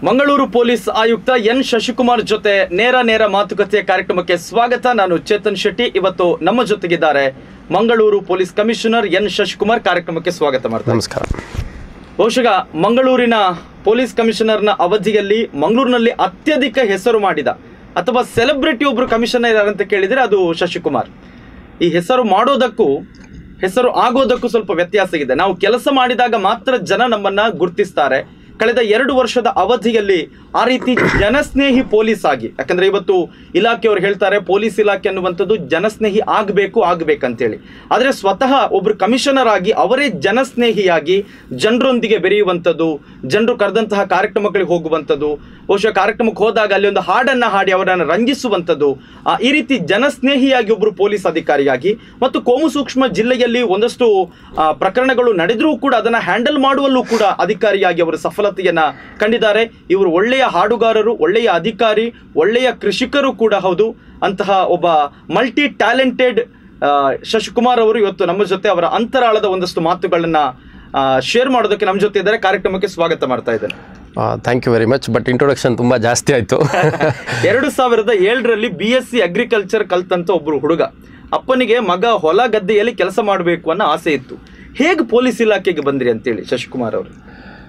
Mangaluru police ಆಯುಕ್ತ N Shashikumar ಜೊತೆ ನೇರ ನೇರ ಮಾತುಕತೆಯ ಕಾರ್ಯಕ್ರಮಕ್ಕೆ ಸ್ವಾಗತ ನಾನು ಚೇತನ್ ಶೆಟ್ಟಿ ಇವತ್ತು ನಮ್ಮ ಜೊತೆಗಿದ್ದಾರೆ Mangaluru police commissioner N Shashikumar ಕಾರ್ಯಕ್ರಮಕ್ಕೆ ಸ್ವಾಗತ ಮಾಡ್ತಾರೆ ನಮಸ್ಕಾರ ಬಹುಶಃ ಮಂಗಳೂರಿನ ಪೊಲೀಸ್ ಕಮಿಷನರ್ನ ಅವಧಿಯಲ್ಲಿ ಮಂಗಳೂರಿನಲ್ಲಿ ಅತ್ಯಧಿಕ ಹೆಸರು ಮಾಡಿದ ಅಥವಾ ಸೆಲೆಬ್ರಿಟಿ ಒಬ್ರು ಕಮಿಷನರ್ ಯಾರಂತ ಕೇಳಿದರೆ ಅದು ಶಶಿಕುಮಾರ್ ಈ ಹೆಸರು ಮಾಡೋದಕ್ಕೂ ಹೆಸರು ಆಗೋದಕ್ಕೂ ಸ್ವಲ್ಪ ವ್ಯತ್ಯಾಸ ಇದೆ ನಾವು ಕೆಲಸ ಮಾಡಿದಾಗ ಮಾತ್ರ ಜನ ನಮ್ಮನ್ನ ಗುರ್ತಿಸ್ತಾರೆ ಕಳೆದ ಎರಡು ವರ್ಷದ ಅವಧಿಯಲ್ಲಿ ಆ ರೀತಿ ಜನಸ್ನೇಹಿ ಪೊಲೀಸ್ ಆಗಿ ಯಾಕಂದ್ರೆ ಇವತ್ತು ಇಲಾಖೆಯವರು ಹೇಳ್ತಾರೆ ಪೊಲೀಸ್ ಇಲಾಖೆ ಅನ್ನುವಂಥದ್ದು ಜನಸ್ನೇಹಿ ಆಗಬೇಕು ಆಗ್ಬೇಕಂತೇಳಿ ಆದರೆ ಸ್ವತಃ ಒಬ್ರು ಕಮಿಷನರ್ ಆಗಿ ಅವರೇ ಜನಸ್ನೇಹಿಯಾಗಿ ಜನರೊಂದಿಗೆ ಬೆರೆಯುವಂಥದ್ದು ಜನರು ಕರೆದಂತಹ ಕಾರ್ಯಕ್ರಮಗಳಿಗೆ ಹೋಗುವಂಥದ್ದು ಬಹುಶಃ ಕಾರ್ಯಕ್ರಮಕ್ಕೆ ಹೋದಾಗ ಅಲ್ಲಿ ಒಂದು ಹಾಡನ್ನ ಹಾಡಿ ಅವರನ್ನು ರಂಜಿಸುವಂಥದ್ದು ಆ, ಈ ರೀತಿ ಜನಸ್ನೇಹಿಯಾಗಿ ಒಬ್ರು ಪೊಲೀಸ್ ಅಧಿಕಾರಿಯಾಗಿ ಮತ್ತು ಕೋಮು ಸೂಕ್ಷ್ಮ ಜಿಲ್ಲೆಯಲ್ಲಿ ಒಂದಷ್ಟು ಆ, ಪ್ರಕರಣಗಳು ನಡೆದರೂ ಕೂಡ ಅದನ್ನ ಹ್ಯಾಂಡಲ್ ಮಾಡುವಲ್ಲೂ ಕೂಡ ಅಧಿಕಾರಿಯಾಗಿ ಅವರು ಸಫಲತೆಯನ್ನ ಕಂಡಿದ್ದಾರೆ ಇವರು ಒಳ್ಳೆಯ ಹಾಡುಗಾರರು ಒಳ್ಳೆಯ ಅಧಿಕಾರಿ ಒಳ್ಳೆಯ ಕೃಷಿಕರು ಕೂಡ ಹೌದು ಅಂತಹ ಒಬ್ಬ ಮಲ್ಟಿ ಟ್ಯಾಲೆಂಟೆಡ್ ಶಶಿಕುಮಾರ್ ಅವರು ಇವತ್ತು ನಮ್ಮ ಜೊತೆ ಅವರ ಅಂತರಾಳದ ಒಂದಷ್ಟು ಮಾತುಗಳನ್ನ ಶೇರ್ ಮಾಡೋದಕ್ಕೆ ನಮ್ಮ ಜೊತೆ ಇದ್ದಾರೆ ಕಾರ್ಯಕ್ರಮಕ್ಕೆ ಸ್ವಾಗತ ಮಾಡ್ತಾ ಇದ್ದೇನೆ thank you very much but introduction ತುಂಬ ಜಾಸ್ತಿ ಆಯಿತು ಎರಡು ಸಾವಿರದ ಏಳರಲ್ಲಿ ಬಿ ಎಸ್ ಸಿ ಅಗ್ರಿಕಲ್ಚರ್ ಕಲ್ತಂತ ಒಬ್ರು ಹುಡುಗ ಅಪ್ಪನಿಗೆ ಮಗ ಹೊಲ ಗದ್ದೆಯಲ್ಲಿ ಕೆಲಸ ಮಾಡಬೇಕು ಅನ್ನೋ ಆಸೆ ಇತ್ತು ಹೇಗೆ ಪೊಲೀಸ್ ಇಲಾಖೆಗೆ ಬಂದ್ರಿ ಅಂತೇಳಿ ಶಶಿಕುಮಾರ್ ಅವರು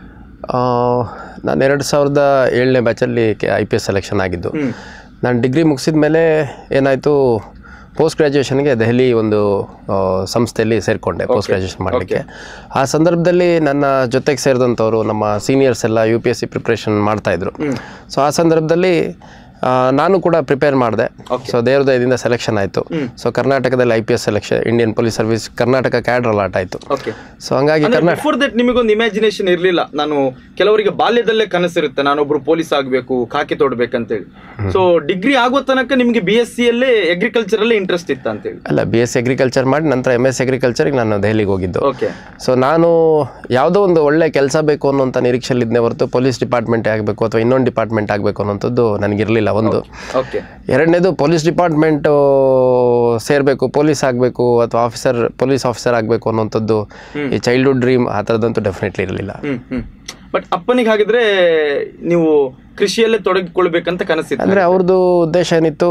ನಾನು ಎರಡು ಸಾವಿರದ ಏಳನೇ ಬ್ಯಾಚಲ್ಲಿ ಐ ಪಿ ಎಸ್ ಸೆಲೆಕ್ಷನ್ ಆಗಿದ್ದು ಹ್ಮ್. ನಾನು ಡಿಗ್ರಿ ಮುಗಿಸಿದ ಮೇಲೆ ಏನಾಯಿತು ಪೋಸ್ಟ್ ಗ್ರ್ಯಾಜುಯೇಷನ್ಗೆ ದೆಹಲಿ ಒಂದು ಆ, ಸಂಸ್ಥೆಯಲ್ಲಿ ಸೇರಿಕೊಂಡೆ ಪೋಸ್ಟ್ ಗ್ರ್ಯಾಜುಯೇಷನ್ ಮಾಡಲಿಕ್ಕೆ ಆ ಸಂದರ್ಭದಲ್ಲಿ ನನ್ನ ಜೊತೆಗೆ ಸೇರಿದಂಥವ್ರು ನಮ್ಮ ಸೀನಿಯರ್ಸ್ ಎಲ್ಲ U P S C preparation ಮಾಡ್ತಾಯಿದ್ರು ಸೊ ಆ ಸಂದರ್ಭದಲ್ಲಿ ಆ, ನಾನು ಕೂಡ ಪ್ರಿಪೇರ್ ಮಾಡಿದೆ ಸೊ ದೇವರದಯದಿಂದ ಸೆಲೆಕ್ಷನ್ ಆಯಿತು ಸೊ ಕರ್ನಾಟಕದಲ್ಲಿ I P S selection Indian police service Karnataka cadre allot ಆಯಿತು ಓಕೆ ಸೊ ಹಂಗಾಗಿ ಕರ್ನಾಟಕ ಬಿಫೋರ್ ದಟ್ ನಿಮಗೊಂದು ಇಮ್ಯಾಜಿನೇಷನ್ ಇರಲಿಲ್ಲ ನಾನು ಕೆಲವರಿಗೆ ಬಾಲ್ಯದಲ್ಲೇ ಕನಸಿರುತ್ತೆ ನಾನೊಬ್ರು ಪೊಲೀಸ್ ಆಗಬೇಕು ಖಾಕಿ ತೊಡ್ಬೇಕಂತೇಳಿ ಸೊ ಡಿಗ್ರಿ ಆಗೋ ತನಕ ನಿಮಗೆ ಬಿ ಎಸ್ ಸಿ ಅಲ್ಲೇ ಅಗ್ರಿಕಲ್ಚರ್ ಅಲ್ಲೇ ಇಂಟ್ರೆಸ್ಟ್ ಇತ್ತ ಅಂತೇಳಿ ಅಲ್ಲ ಬಿ ಎಸ್ ಸಿ ಅಗ್ರಿಕಲ್ಚರ್ ಮಾಡಿ ನಂತರ ಎಮ್ ಎಸ್ ಅಗ್ರಿಕಲ್ಚರ್ಗೆ ನಾನು ದೆಹಲಿಗೆ ಹೋಗಿದ್ದು ಓಕೆ ಸೊ ನಾನು ಯಾವುದೋ ಒಂದು ಒಳ್ಳೆ ಕೆಲಸ ಬೇಕು ಅನ್ನೋಂಥ ನಿರೀಕ್ಷೆಯಲ್ಲಿದ್ದೇ ಹೊರತು ಪೊಲೀಸ್ ಡಿಪಾರ್ಟ್ಮೆಂಟ್ ಆಗಬೇಕು ಅಥವಾ ಇನ್ನೊಂದು ಡಿಪಾರ್ಟ್ಮೆಂಟ್ ಆಗಬೇಕು ಅನ್ನೋಂಥದ್ದು ನನಗಿರಲಿಲ್ಲ ಒಂದು ಓಕೆ ಎರಡನೇದು ಪೊಲೀಸ್ ಡಿಪಾರ್ಟ್ಮೆಂಟು ಸೇರಬೇಕು ಪೊಲೀಸ್ ಆಗಬೇಕು ಅಥವಾ ಆಫೀಸರ್ ಪೊಲೀಸ್ ಆಫೀಸರ್ ಆಗಬೇಕು ಅನ್ನೋಂಥದ್ದು ಈ ಚೈಲ್ಡ್ಹುಡ್ ಡ್ರೀಮ್ ಆ ಥರದಂತೂ ಡೆಫಿನೆಟ್ಲಿ ಇರಲಿಲ್ಲ ಹ್ಮ್ ಹ್ಮ್ ಬಟ್ ಅಪ್ಪನಿಗೆ ಹಾಗಿದ್ರೆ ನೀವು ಕೃಷಿಯಲ್ಲೇ ತೊಡಗಿಕೊಳ್ಬೇಕಂತ ಕನಸಿತ್ತು ಅಂದರೆ ಅವ್ರದ್ದು ಉದ್ದೇಶ ಏನಿತ್ತು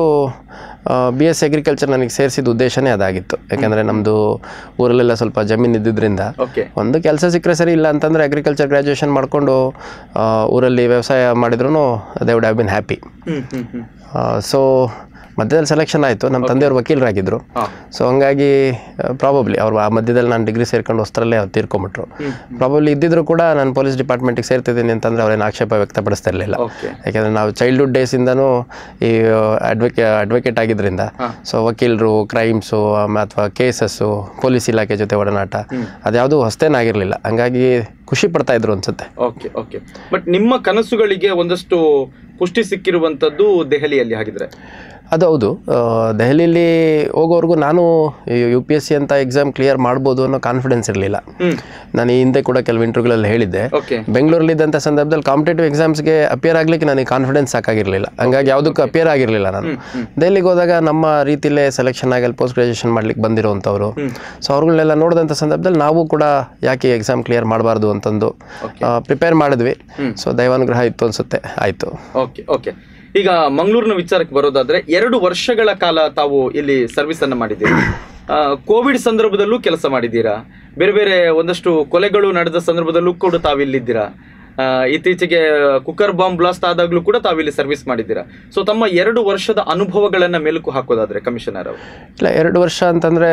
ಬಿ ಎಸ್ ಅಗ್ರಿಕಲ್ಚರ್ ನನಗೆ ಸೇರಿಸಿದ ಉದ್ದೇಶನೇ ಅದಾಗಿತ್ತು ಯಾಕೆಂದರೆ ನಮ್ಮದು ಊರಲ್ಲೆಲ್ಲ ಸ್ವಲ್ಪ ಜಮೀನು ಇದ್ದಿದ್ದರಿಂದ ಓಕೆ ಒಂದು ಕೆಲಸ ಸಿಕ್ಕರೆ ಸರಿ ಇಲ್ಲ ಅಂತಂದರೆ ಅಗ್ರಿಕಲ್ಚರ್ ಗ್ರ್ಯಾಜುಯೇಷನ್ ಮಾಡಿಕೊಂಡು ಊರಲ್ಲಿ ವ್ಯವಸಾಯ ಮಾಡಿದ್ರು they would have been happy hmm hmm hmm so ಮಧ್ಯದಲ್ಲಿ ಸೆಲೆಕ್ಷನ್ ಆಯಿತು ನಮ್ಮ ತಂದೆಯವರು ವಕೀಲರಾಗಿದ್ದರು ಹಾ. ಸೊ ಹಂಗಾಗಿ ಪ್ರಾಬಬ್ಲಿ ಅವ್ರು ಆ ಮಧ್ಯದಲ್ಲಿ ನಾನು ಡಿಗ್ರಿ ಸೇರ್ಕೊಂಡು ವಸ್ತ್ರಲ್ಲೇ ಅವ್ರು ತೀರ್ಕೊಂಬಿಟ್ರು ಪ್ರಾಬಬ್ಲಿ ಇದ್ದಿದ್ರು ಕೂಡ ನಾನು ಪೊಲೀಸ್ ಡಿಪಾರ್ಟ್ಮೆಂಟ್ಗೆ ಸೇರ್ತಿದ್ದೀನಿ ಅಂತಂದರೆ ಅವ್ರೇನು ಆಕ್ಷೇಪ ವ್ಯಕ್ತಪಡಿಸ್ತಾ ಇರಲಿಲ್ಲ ಓಕೆ ಯಾಕೆಂದರೆ ನಾವು ಚೈಲ್ಡ್ಹುಡ್ ಡೇಸಿಂದನೂ ಈ ಅಡ್ವೊಕೇ ಅಡ್ವೊಕೇಟ್ ಆಗಿದ್ದರಿಂದ ಸೊ ವಕೀಲರು ಕ್ರೈಮ್ಸು ಅಥವಾ ಕೇಸಸ್ಸು ಪೊಲೀಸ್ ಇಲಾಖೆ ಜೊತೆ ಒಡನಾಟ ಅದ್ಯಾವುದೂ ಹೊಸ್ತೇನಾಗಿರಲಿಲ್ಲ ಹಂಗಾಗಿ ಖುಷಿ ಪಡ್ತಾ ಇದ್ರು ಅನ್ಸುತ್ತೆ ಓಕೆ ಓಕೆ ಬಟ್ ನಿಮ್ಮ ಕನಸುಗಳಿಗೆ ಒಂದಷ್ಟು ಪುಷ್ಟಿ ಸಿಕ್ಕಿರುವಂತದ್ದು ದೆಹಲಿಯಲ್ಲಿ ಹಾಗಿದ್ರೆ ಅದು ಹೌದು ಆ, ದೆಹಲಿಲಿ ಹೋಗೋವರೆಗೂ ನಾನು ಯು ಪಿ ಎಸ್ ಸಿ ಅಂತ ಎಕ್ಸಾಮ್ ಕ್ಲಿಯರ್ ಮಾಡ್ಬೋದು ಅನ್ನೋ ಕಾನ್ಫಿಡೆನ್ಸ್ ಇರಲಿಲ್ಲ ಹ್ಮ್ ನಾನು ಈ ಹಿಂದೆ ಕೂಡ ಕೆಲವು ಇಂಟರ್ವ್ಯೂಗಳಲ್ಲಿ ಹೇಳಿದ್ದೆ ಓಕೆ ಬೆಂಗಳೂರಲ್ಲಿದ್ದಂಥ ಸಂದರ್ಭದಲ್ಲಿ ಕಾಂಪಿಟೇಟಿವ್ ಎಕ್ಸಾಮ್ಸ್ಗೆ ಅಪಿಯರ್ ಆಗಲಿಕ್ಕೆ ನನಗೆ ಕಾನ್ಫಿಡೆನ್ಸ್ ಸಾಕಾಗಿರಲಿಲ್ಲ ಹಂಗಾಗಿ ಯಾವುದಕ್ಕೂ ಅಪಿಯರ್ ಆಗಿರಲಿಲ್ಲ ನಾನು ದೆಹಲಿಗೆ ಹೋದಾಗ ನಮ್ಮ ರೀತಿಲೇ ಸೆಲೆಕ್ಷನ್ ಆಗಿ ಅಲ್ಲಿ ಪೋಸ್ಟ್ ಗ್ರಾಜುಯೇಷನ್ ಮಾಡ್ಲಿಕ್ಕೆ ಬಂದಿರೋವಂಥವ್ರು ಸೊ ಅವ್ರುಗಳನ್ನೆಲ್ಲ ನೋಡಿದಂಥ ಸಂದರ್ಭದಲ್ಲಿ ನಾವು ಕೂಡ ಯಾಕೆ ಎಕ್ಸಾಮ್ ಕ್ಲಿಯರ್ ಮಾಡಬಾರ್ದು ಅಂತಂದು ಪ್ರಿಪೇರ್ ಮಾಡಿದ್ವಿ ಸೊ ದೈವಾನುಗ್ರಹ ಇತ್ತು ಅನ್ಸುತ್ತೆ ಆಯಿತು ಓಕೆ ಓಕೆ ಈಗ ಮಂಗಳೂರಿನ ವಿಚಾರಕ್ಕೆ ಬರೋದಾದ್ರೆ ಎರಡು ವರ್ಷಗಳ ಕಾಲ ತಾವು ಇಲ್ಲಿ ಸರ್ವಿಸ್ ಅನ್ನ ಮಾಡಿದ್ದೀರಿ ಆ, ಕೋವಿಡ್ ಸಂದರ್ಭದಲ್ಲೂ ಕೆಲಸ ಮಾಡಿದ್ದೀರಾ ಬೇರೆ ಬೇರೆ ಒಂದಷ್ಟು ಕೊಲೆಗಳು ನಡೆದ ಸಂದರ್ಭದಲ್ಲೂ ಕೂಡ ತಾವು ಇಲ್ಲಿದ್ದೀರಾ ಆ, ಇತ್ತೀಚೆಗೆ ಕುಕ್ಕರ್ ಬಾಂಬ್ ಬ್ಲಾಸ್ಟ್ ಆದಾಗ್ಲೂ ಕೂಡ ತಾವು ಇಲ್ಲಿ ಸರ್ವಿಸ್ ಮಾಡಿದ್ದೀರಾ ಸೊ ತಮ್ಮ ಎರಡು ವರ್ಷದ ಅನುಭವಗಳನ್ನ ಮೆಲುಕು ಹಾಕೋದಾದ್ರೆ ಕಮಿಷನರ್ ಅವರು ಇಲ್ಲ ಎರಡು ವರ್ಷ ಅಂತಂದರೆ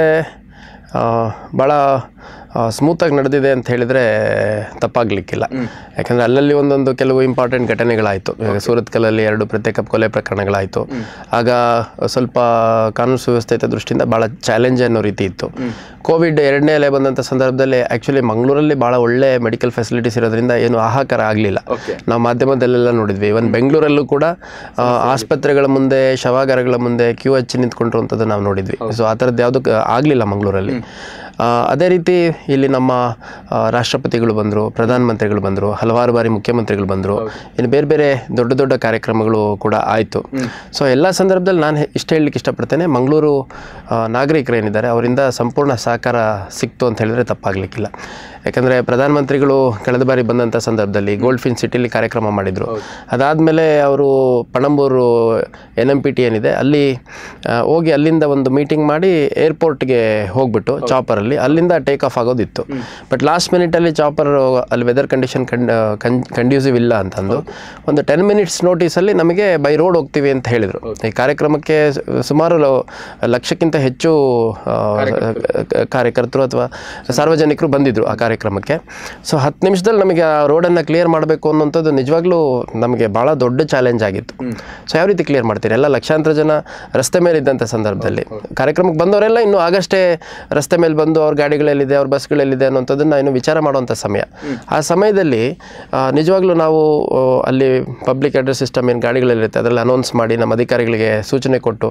ಭಾಳ ಸ್ಮೂತಾಗಿ ನಡೆದಿದೆ ಅಂತ ಹೇಳಿದರೆ ತಪ್ಪಾಗಲಿಕ್ಕಿಲ್ಲ ಯಾಕಂದರೆ ಅಲ್ಲಲ್ಲಿ ಒಂದೊಂದು ಕೆಲವು ಇಂಪಾರ್ಟೆಂಟ್ ಘಟನೆಗಳಾಯಿತು ಈಗ ಸೂರತ್ಕಲಲ್ಲಿ ಎರಡು ಪ್ರತ್ಯೇಕ ಕೊಲೆ ಪ್ರಕರಣಗಳಾಯಿತು ಆಗ ಸ್ವಲ್ಪ ಕಾನೂನು ಸುವ್ಯವಸ್ಥೆ ದೃಷ್ಟಿಯಿಂದ ಭಾಳ ಚಾಲೆಂಜ್ ಅನ್ನೋ ರೀತಿ ಇತ್ತು ಕೋವಿಡ್ ಎರಡನೇ ಅಲೆ ಬಂದಂಥ ಸಂದರ್ಭದಲ್ಲಿ ಆ್ಯಕ್ಚುಲಿ ಮಂಗಳೂರಲ್ಲಿ ಭಾಳ ಒಳ್ಳೆ ಮೆಡಿಕಲ್ ಫೆಸಿಲಿಟೀಸ್ ಇರೋದ್ರಿಂದ ಏನು ಆಹಾಕಾರ ಆಗಲಿಲ್ಲ ಓಕೆ ನಾವು ಮಾಧ್ಯಮದಲ್ಲೆಲ್ಲ ನೋಡಿದ್ವಿ ಇವನ್ ಬೆಂಗಳೂರಲ್ಲೂ ಕೂಡ ಆ, ಆಸ್ಪತ್ರೆಗಳ ಮುಂದೆ ಶವಾಗಾರಗಳ ಮುಂದೆ ಕ್ಯೂ ಹಚ್ಚಿ ನಿಂತ್ಕೊಂಡಿರುವಂಥದ್ದು ನಾವು ನೋಡಿದ್ವಿ ಸೊ ಆ ಥರದ್ದು ಯಾವುದೂ ಆಗಲಿಲ್ಲ ಮಂಗಳೂರಲ್ಲಿ ಆ, ಅದೇ ರೀತಿ ಇಲ್ಲಿ ನಮ್ಮ ಆ, ರಾಷ್ಟ್ರಪತಿಗಳು ಬಂದರು ಪ್ರಧಾನಮಂತ್ರಿಗಳು ಬಂದರು ಹಲವಾರು ಬಾರಿ ಮುಖ್ಯಮಂತ್ರಿಗಳು ಬಂದರು ಇನ್ನು ಬೇರೆ ಬೇರೆ ದೊಡ್ಡ ದೊಡ್ಡ ಕಾರ್ಯಕ್ರಮಗಳು ಕೂಡ ಆಯಿತು ಸೊ ಎಲ್ಲ ಸಂದರ್ಭದಲ್ಲಿ ನಾನು ಇಷ್ಟ ಹೇಳಲಿಕ್ಕೆ ಇಷ್ಟಪಡ್ತೇನೆ ಮಂಗಳೂರು ಆ, ನಾಗರಿಕರು ಏನಿದ್ದಾರೆ ಅವರಿಂದ ಸಂಪೂರ್ಣ ಸಹಕಾರ ಸಿಕ್ತು ಅಂತ ಹೇಳಿದ್ರೆ ತಪ್ಪಾಗಲಿಕ್ಕಿಲ್ಲ ಯಾಕಂದರೆ ಪ್ರಧಾನಮಂತ್ರಿಗಳು ಕಳೆದ ಬಾರಿ ಬಂದಂಥ ಸಂದರ್ಭದಲ್ಲಿ ಗೋಲ್ಡ್ ಫಿನ್ ಸಿಟಿಲಿ ಕಾರ್ಯಕ್ರಮ ಮಾಡಿದರು ಅದಾದಮೇಲೆ ಅವರು Panambur N M P T ಏನಿದೆ ಅಲ್ಲಿ ಆ, ಹೋಗಿ ಅಲ್ಲಿಂದ ಒಂದು ಮೀಟಿಂಗ್ ಮಾಡಿ ಏರ್ಪೋರ್ಟ್ಗೆ ಹೋಗ್ಬಿಟ್ಟು ಚಾಪರಲ್ಲಿ ಅಲ್ಲಿಂದ ಟೇಕ್ ಆಫ್ ಆಗೋದಿತ್ತು ಬಟ್ ಲಾಸ್ಟ್ ಮಿನಿಟಲ್ಲಿ ಚಾಪರ್ ಅಲ್ಲಿ ವೆದರ್ ಕಂಡೀಷನ್ ಕನ್ ಕಂಡ್ಯೂಸಿವ್ ಇಲ್ಲ ಅಂತಂದು ಒಂದು ಟೆನ್ ಮಿನಿಟ್ಸ್ ನೋಟಿಸಲ್ಲಿ ನಮಗೆ ಬೈ ರೋಡ್ ಹೋಗ್ತೀವಿ ಅಂತ ಹೇಳಿದರು ಈ ಕಾರ್ಯಕ್ರಮಕ್ಕೆ ಸು- ಸುಮಾರು ಲ- ಲಕ್ಷಕ್ಕಿಂತ ಹೆಚ್ಚು ಆ, ಕ- ಕಾರ್ಯಕರ್ತರು ಅಥವಾ ಸಾರ್ವಜನಿಕರು ಬಂದಿದ್ದರು ಆ ಕಾರ್ಯಕ್ರಮಕ್ಕೆ ಸೊ ಹತ್ತು ನಿಮಿಷದಲ್ಲಿ ನಮಗೆ ಆ ರೋಡನ್ನು ಕ್ಲಿಯರ್ ಮಾಡಬೇಕು ಅನ್ನೋಂಥದ್ದು ನಿಜವಾಗ್ಲೂ ನಮಗೆ ಭಾಳ ದೊಡ್ಡ ಚಾಲೆಂಜ್ ಆಗಿತ್ತು ಸೊ ಯಾವ ರೀತಿ ಕ್ಲಿಯರ್ ಮಾಡ್ತೀರಿ ಎಲ್ಲ ಲಕ್ಷಾಂತರ ಜನ ರಸ್ತೆ ಮೇಲೆ ಇದ್ದಂಥ ಸಂದರ್ಭದಲ್ಲಿ ಕಾರ್ಯಕ್ರಮಕ್ಕೆ ಬಂದವರೆಲ್ಲ ಇನ್ನು ಆಗಷ್ಟೇ ರಸ್ತೆ ಮೇಲೆ ಬಂದು ಅವ್ರ ಗಾಡಿಗಳೆಲ್ಲಿದೆ ಅವ್ರ ಬಸ್ಗಳೆಲ್ಲಿದೆ ಅನ್ನೋಂಥದ್ದನ್ನು ಇನ್ನು ವಿಚಾರ ಮಾಡುವಂಥ ಸಮಯ ಆ ಸಮಯದಲ್ಲಿ ಆ, ನಿಜವಾಗ್ಲೂ ನಾವು ಆ, ಅಲ್ಲಿ ಪಬ್ಲಿಕ್ ಅಡ್ರೆಸ್ ಸಿಸ್ಟಮ್ ಏನು ಗಾಡಿಗಳಲ್ಲಿರುತ್ತೆ ಅದರಲ್ಲಿ ಅನೌನ್ಸ್ ಮಾಡಿ ನಮ್ಮ ಅಧಿಕಾರಿಗಳಿಗೆ ಸೂಚನೆ ಕೊಟ್ಟು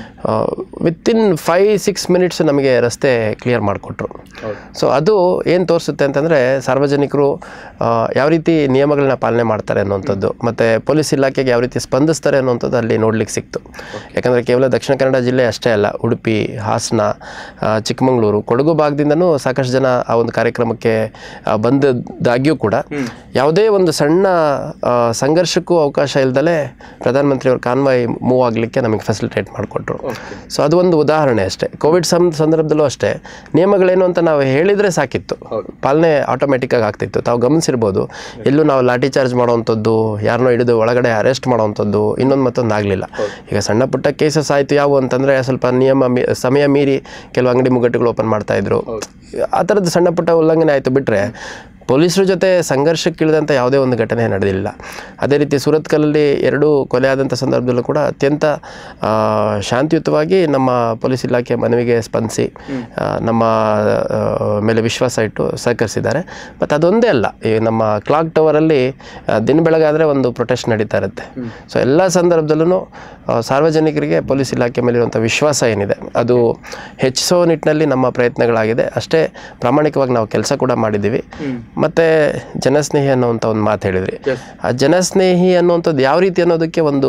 ವಿತಿನ್ ಫೈವ್ ಸಿಕ್ಸ್ ಮಿನಿಟ್ಸ್ ನಮಗೆ ರಸ್ತೆ ಕ್ಲಿಯರ್ ಮಾಡಿಕೊಟ್ರು ಹೌದು. ಸೊ ಅದು ಏನು ತೋರಿಸುತ್ತೆ ಅಂತಂದರೆ ಸಾರ್ವಜನಿಕರು ಆ, ಯಾವ ರೀತಿ ನಿಯಮಗಳನ್ನ ಪಾಲನೆ ಮಾಡ್ತಾರೆ ಅನ್ನುವಂಥದ್ದು ಮತ್ತು ಪೊಲೀಸ್ ಇಲಾಖೆಗೆ ಯಾವ ರೀತಿ ಸ್ಪಂದಿಸ್ತಾರೆ ಅನ್ನುವಂಥದ್ದು ಅಲ್ಲಿ ನೋಡ್ಲಿಕ್ಕೆ ಸಿಕ್ತು ಯಾಕಂದರೆ ಕೇವಲ ದಕ್ಷಿಣ ಕನ್ನಡ ಜಿಲ್ಲೆ ಅಷ್ಟೇ ಅಲ್ಲ ಉಡುಪಿ ಹಾಸನ ಆ, ಚಿಕ್ಕಮಗಳೂರು ಕೊಡಗು ಭಾಗದಿಂದನೂ ಸಾಕಷ್ಟು ಜನ ಆ ಒಂದು ಕಾರ್ಯಕ್ರಮಕ್ಕೆ ಆ, ಬಂದದ್ದಾಗ್ಯೂ ಕೂಡ ಯಾವುದೇ ಒಂದು ಸಣ್ಣ ಆ, ಸಂಘರ್ಷಕ್ಕೂ ಅವಕಾಶ ಇಲ್ದಲೇ ಪ್ರಧಾನಮಂತ್ರಿಯವ್ರ ಕಾನ್ವಾಯ್ ಮೂವ್ ಆಗಲಿಕ್ಕೆ ನಮಗೆ ಫೆಸಿಲಿಟೇಟ್ ಮಾಡಿಕೊಟ್ರು ಸೊ ಅದು ಒಂದು ಉದಾಹರಣೆ ಅಷ್ಟೇ ಕೋವಿಡ್ ಸಂ ಸಂದರ್ಭದಲ್ಲೂ ಅಷ್ಟೇ ನಿಯಮಗಳೇನು ಅಂತ ನಾವು ಹೇಳಿದರೆ ಸಾಕಿತ್ತು ಪಾಲನೆ ಆಟೋಮೆಟಿಕ್ಕಾಗಿ ಆಗ್ತಿತ್ತು ತಾವು ಗಮನಿಸಿರ್ಬೋದು ಎಲ್ಲೂ ನಾವು ಲಾಠಿ ಚಾರ್ಜ್ ಮಾಡೋವಂಥದ್ದು ಯಾರನ್ನೋ ಹಿಡಿದು ಒಳಗಡೆ ಅರೆಸ್ಟ್ ಮಾಡೋವಂಥದ್ದು ಇನ್ನೊಂದು ಮತ್ತೊಂದು ಆಗಲಿಲ್ಲ ಈಗ ಸಣ್ಣ ಪುಟ್ಟ ಕೇಸಸ್ ಆಯಿತು ಯಾವುವು ಅಂತಂದರೆ ಸ್ವಲ್ಪ ನಿಯಮ ಮೀ- ಸಮಯ ಮೀರಿ ಕೆಲವು ಅಂಗಡಿ ಮುಗ್ಗಟ್ಟುಗಳು ಓಪನ್ ಮಾಡ್ತಾಯಿದ್ರು ಆ ಥರದ್ದು ಸಣ್ಣ ಪುಟ್ಟ ಉಲ್ಲಂಘನೆ ಆಯಿತು ಬಿಟ್ಟರೆ ಪೊಲೀಸರ ಜೊತೆ ಸಂಘರ್ಷಕ್ಕಿಳಿದಂಥ ಯಾವುದೇ ಒಂದು ಘಟನೆ ನಡೆದಿಲ್ಲ ಅದೇ ರೀತಿ ಸುರತ್ಕಲಲ್ಲಿ ಎರಡು ಕೊಲೆ ಆದಂಥ ಸಂದರ್ಭದಲ್ಲೂ ಕೂಡ ಅತ್ಯಂತ ಆ, ಶಾಂತಿಯುತವಾಗಿ ನಮ್ಮ ಪೊಲೀಸ್ ಇಲಾಖೆ ಮನವಿಗೆ ಸ್ಪಂದಿಸಿ ಆ, ನಮ್ಮ ಆ, ಮೇಲೆ ವಿಶ್ವಾಸ ಇಟ್ಟು ಸಹಕರಿಸಿದ್ದಾರೆ ಮತ್ತು ಅದೊಂದೇ ಅಲ್ಲ ಈ ನಮ್ಮ ಕ್ಲಾಕ್ ಟವರಲ್ಲಿ ಆ, ದಿನ ಬೆಳಗಾದರೆ ಒಂದು ಪ್ರೊಟೆಸ್ಟ್ ನಡೀತಾ ಇರುತ್ತೆ ಸೊ ಎಲ್ಲ ಸಂದರ್ಭದಲ್ಲೂ ಸಾರ್ವಜನಿಕರಿಗೆ ಪೊಲೀಸ್ ಇಲಾಖೆ ಮೇಲಿರುವಂಥ ವಿಶ್ವಾಸ ಏನಿದೆ ಅದು ಹೆಚ್ಚಿಸೋ ನಿಟ್ಟಿನಲ್ಲಿ ನಮ್ಮ ಪ್ರಯತ್ನಗಳಾಗಿದೆ ಅಷ್ಟೇ ಪ್ರಾಮಾಣಿಕವಾಗಿ ನಾವು ಕೆಲಸ ಕೂಡ ಮಾಡಿದ್ದೀವಿ ಮತ್ತು ಜನಸ್ನೇಹಿ ಅನ್ನೋವಂಥ ಒಂದು ಮಾತು ಹೇಳಿದ್ರಿ Yes. ಆ ಜನಸ್ನೇಹಿ ಅನ್ನುವಂಥದ್ದು ಯಾವ ರೀತಿ ಅನ್ನೋದಕ್ಕೆ ಒಂದು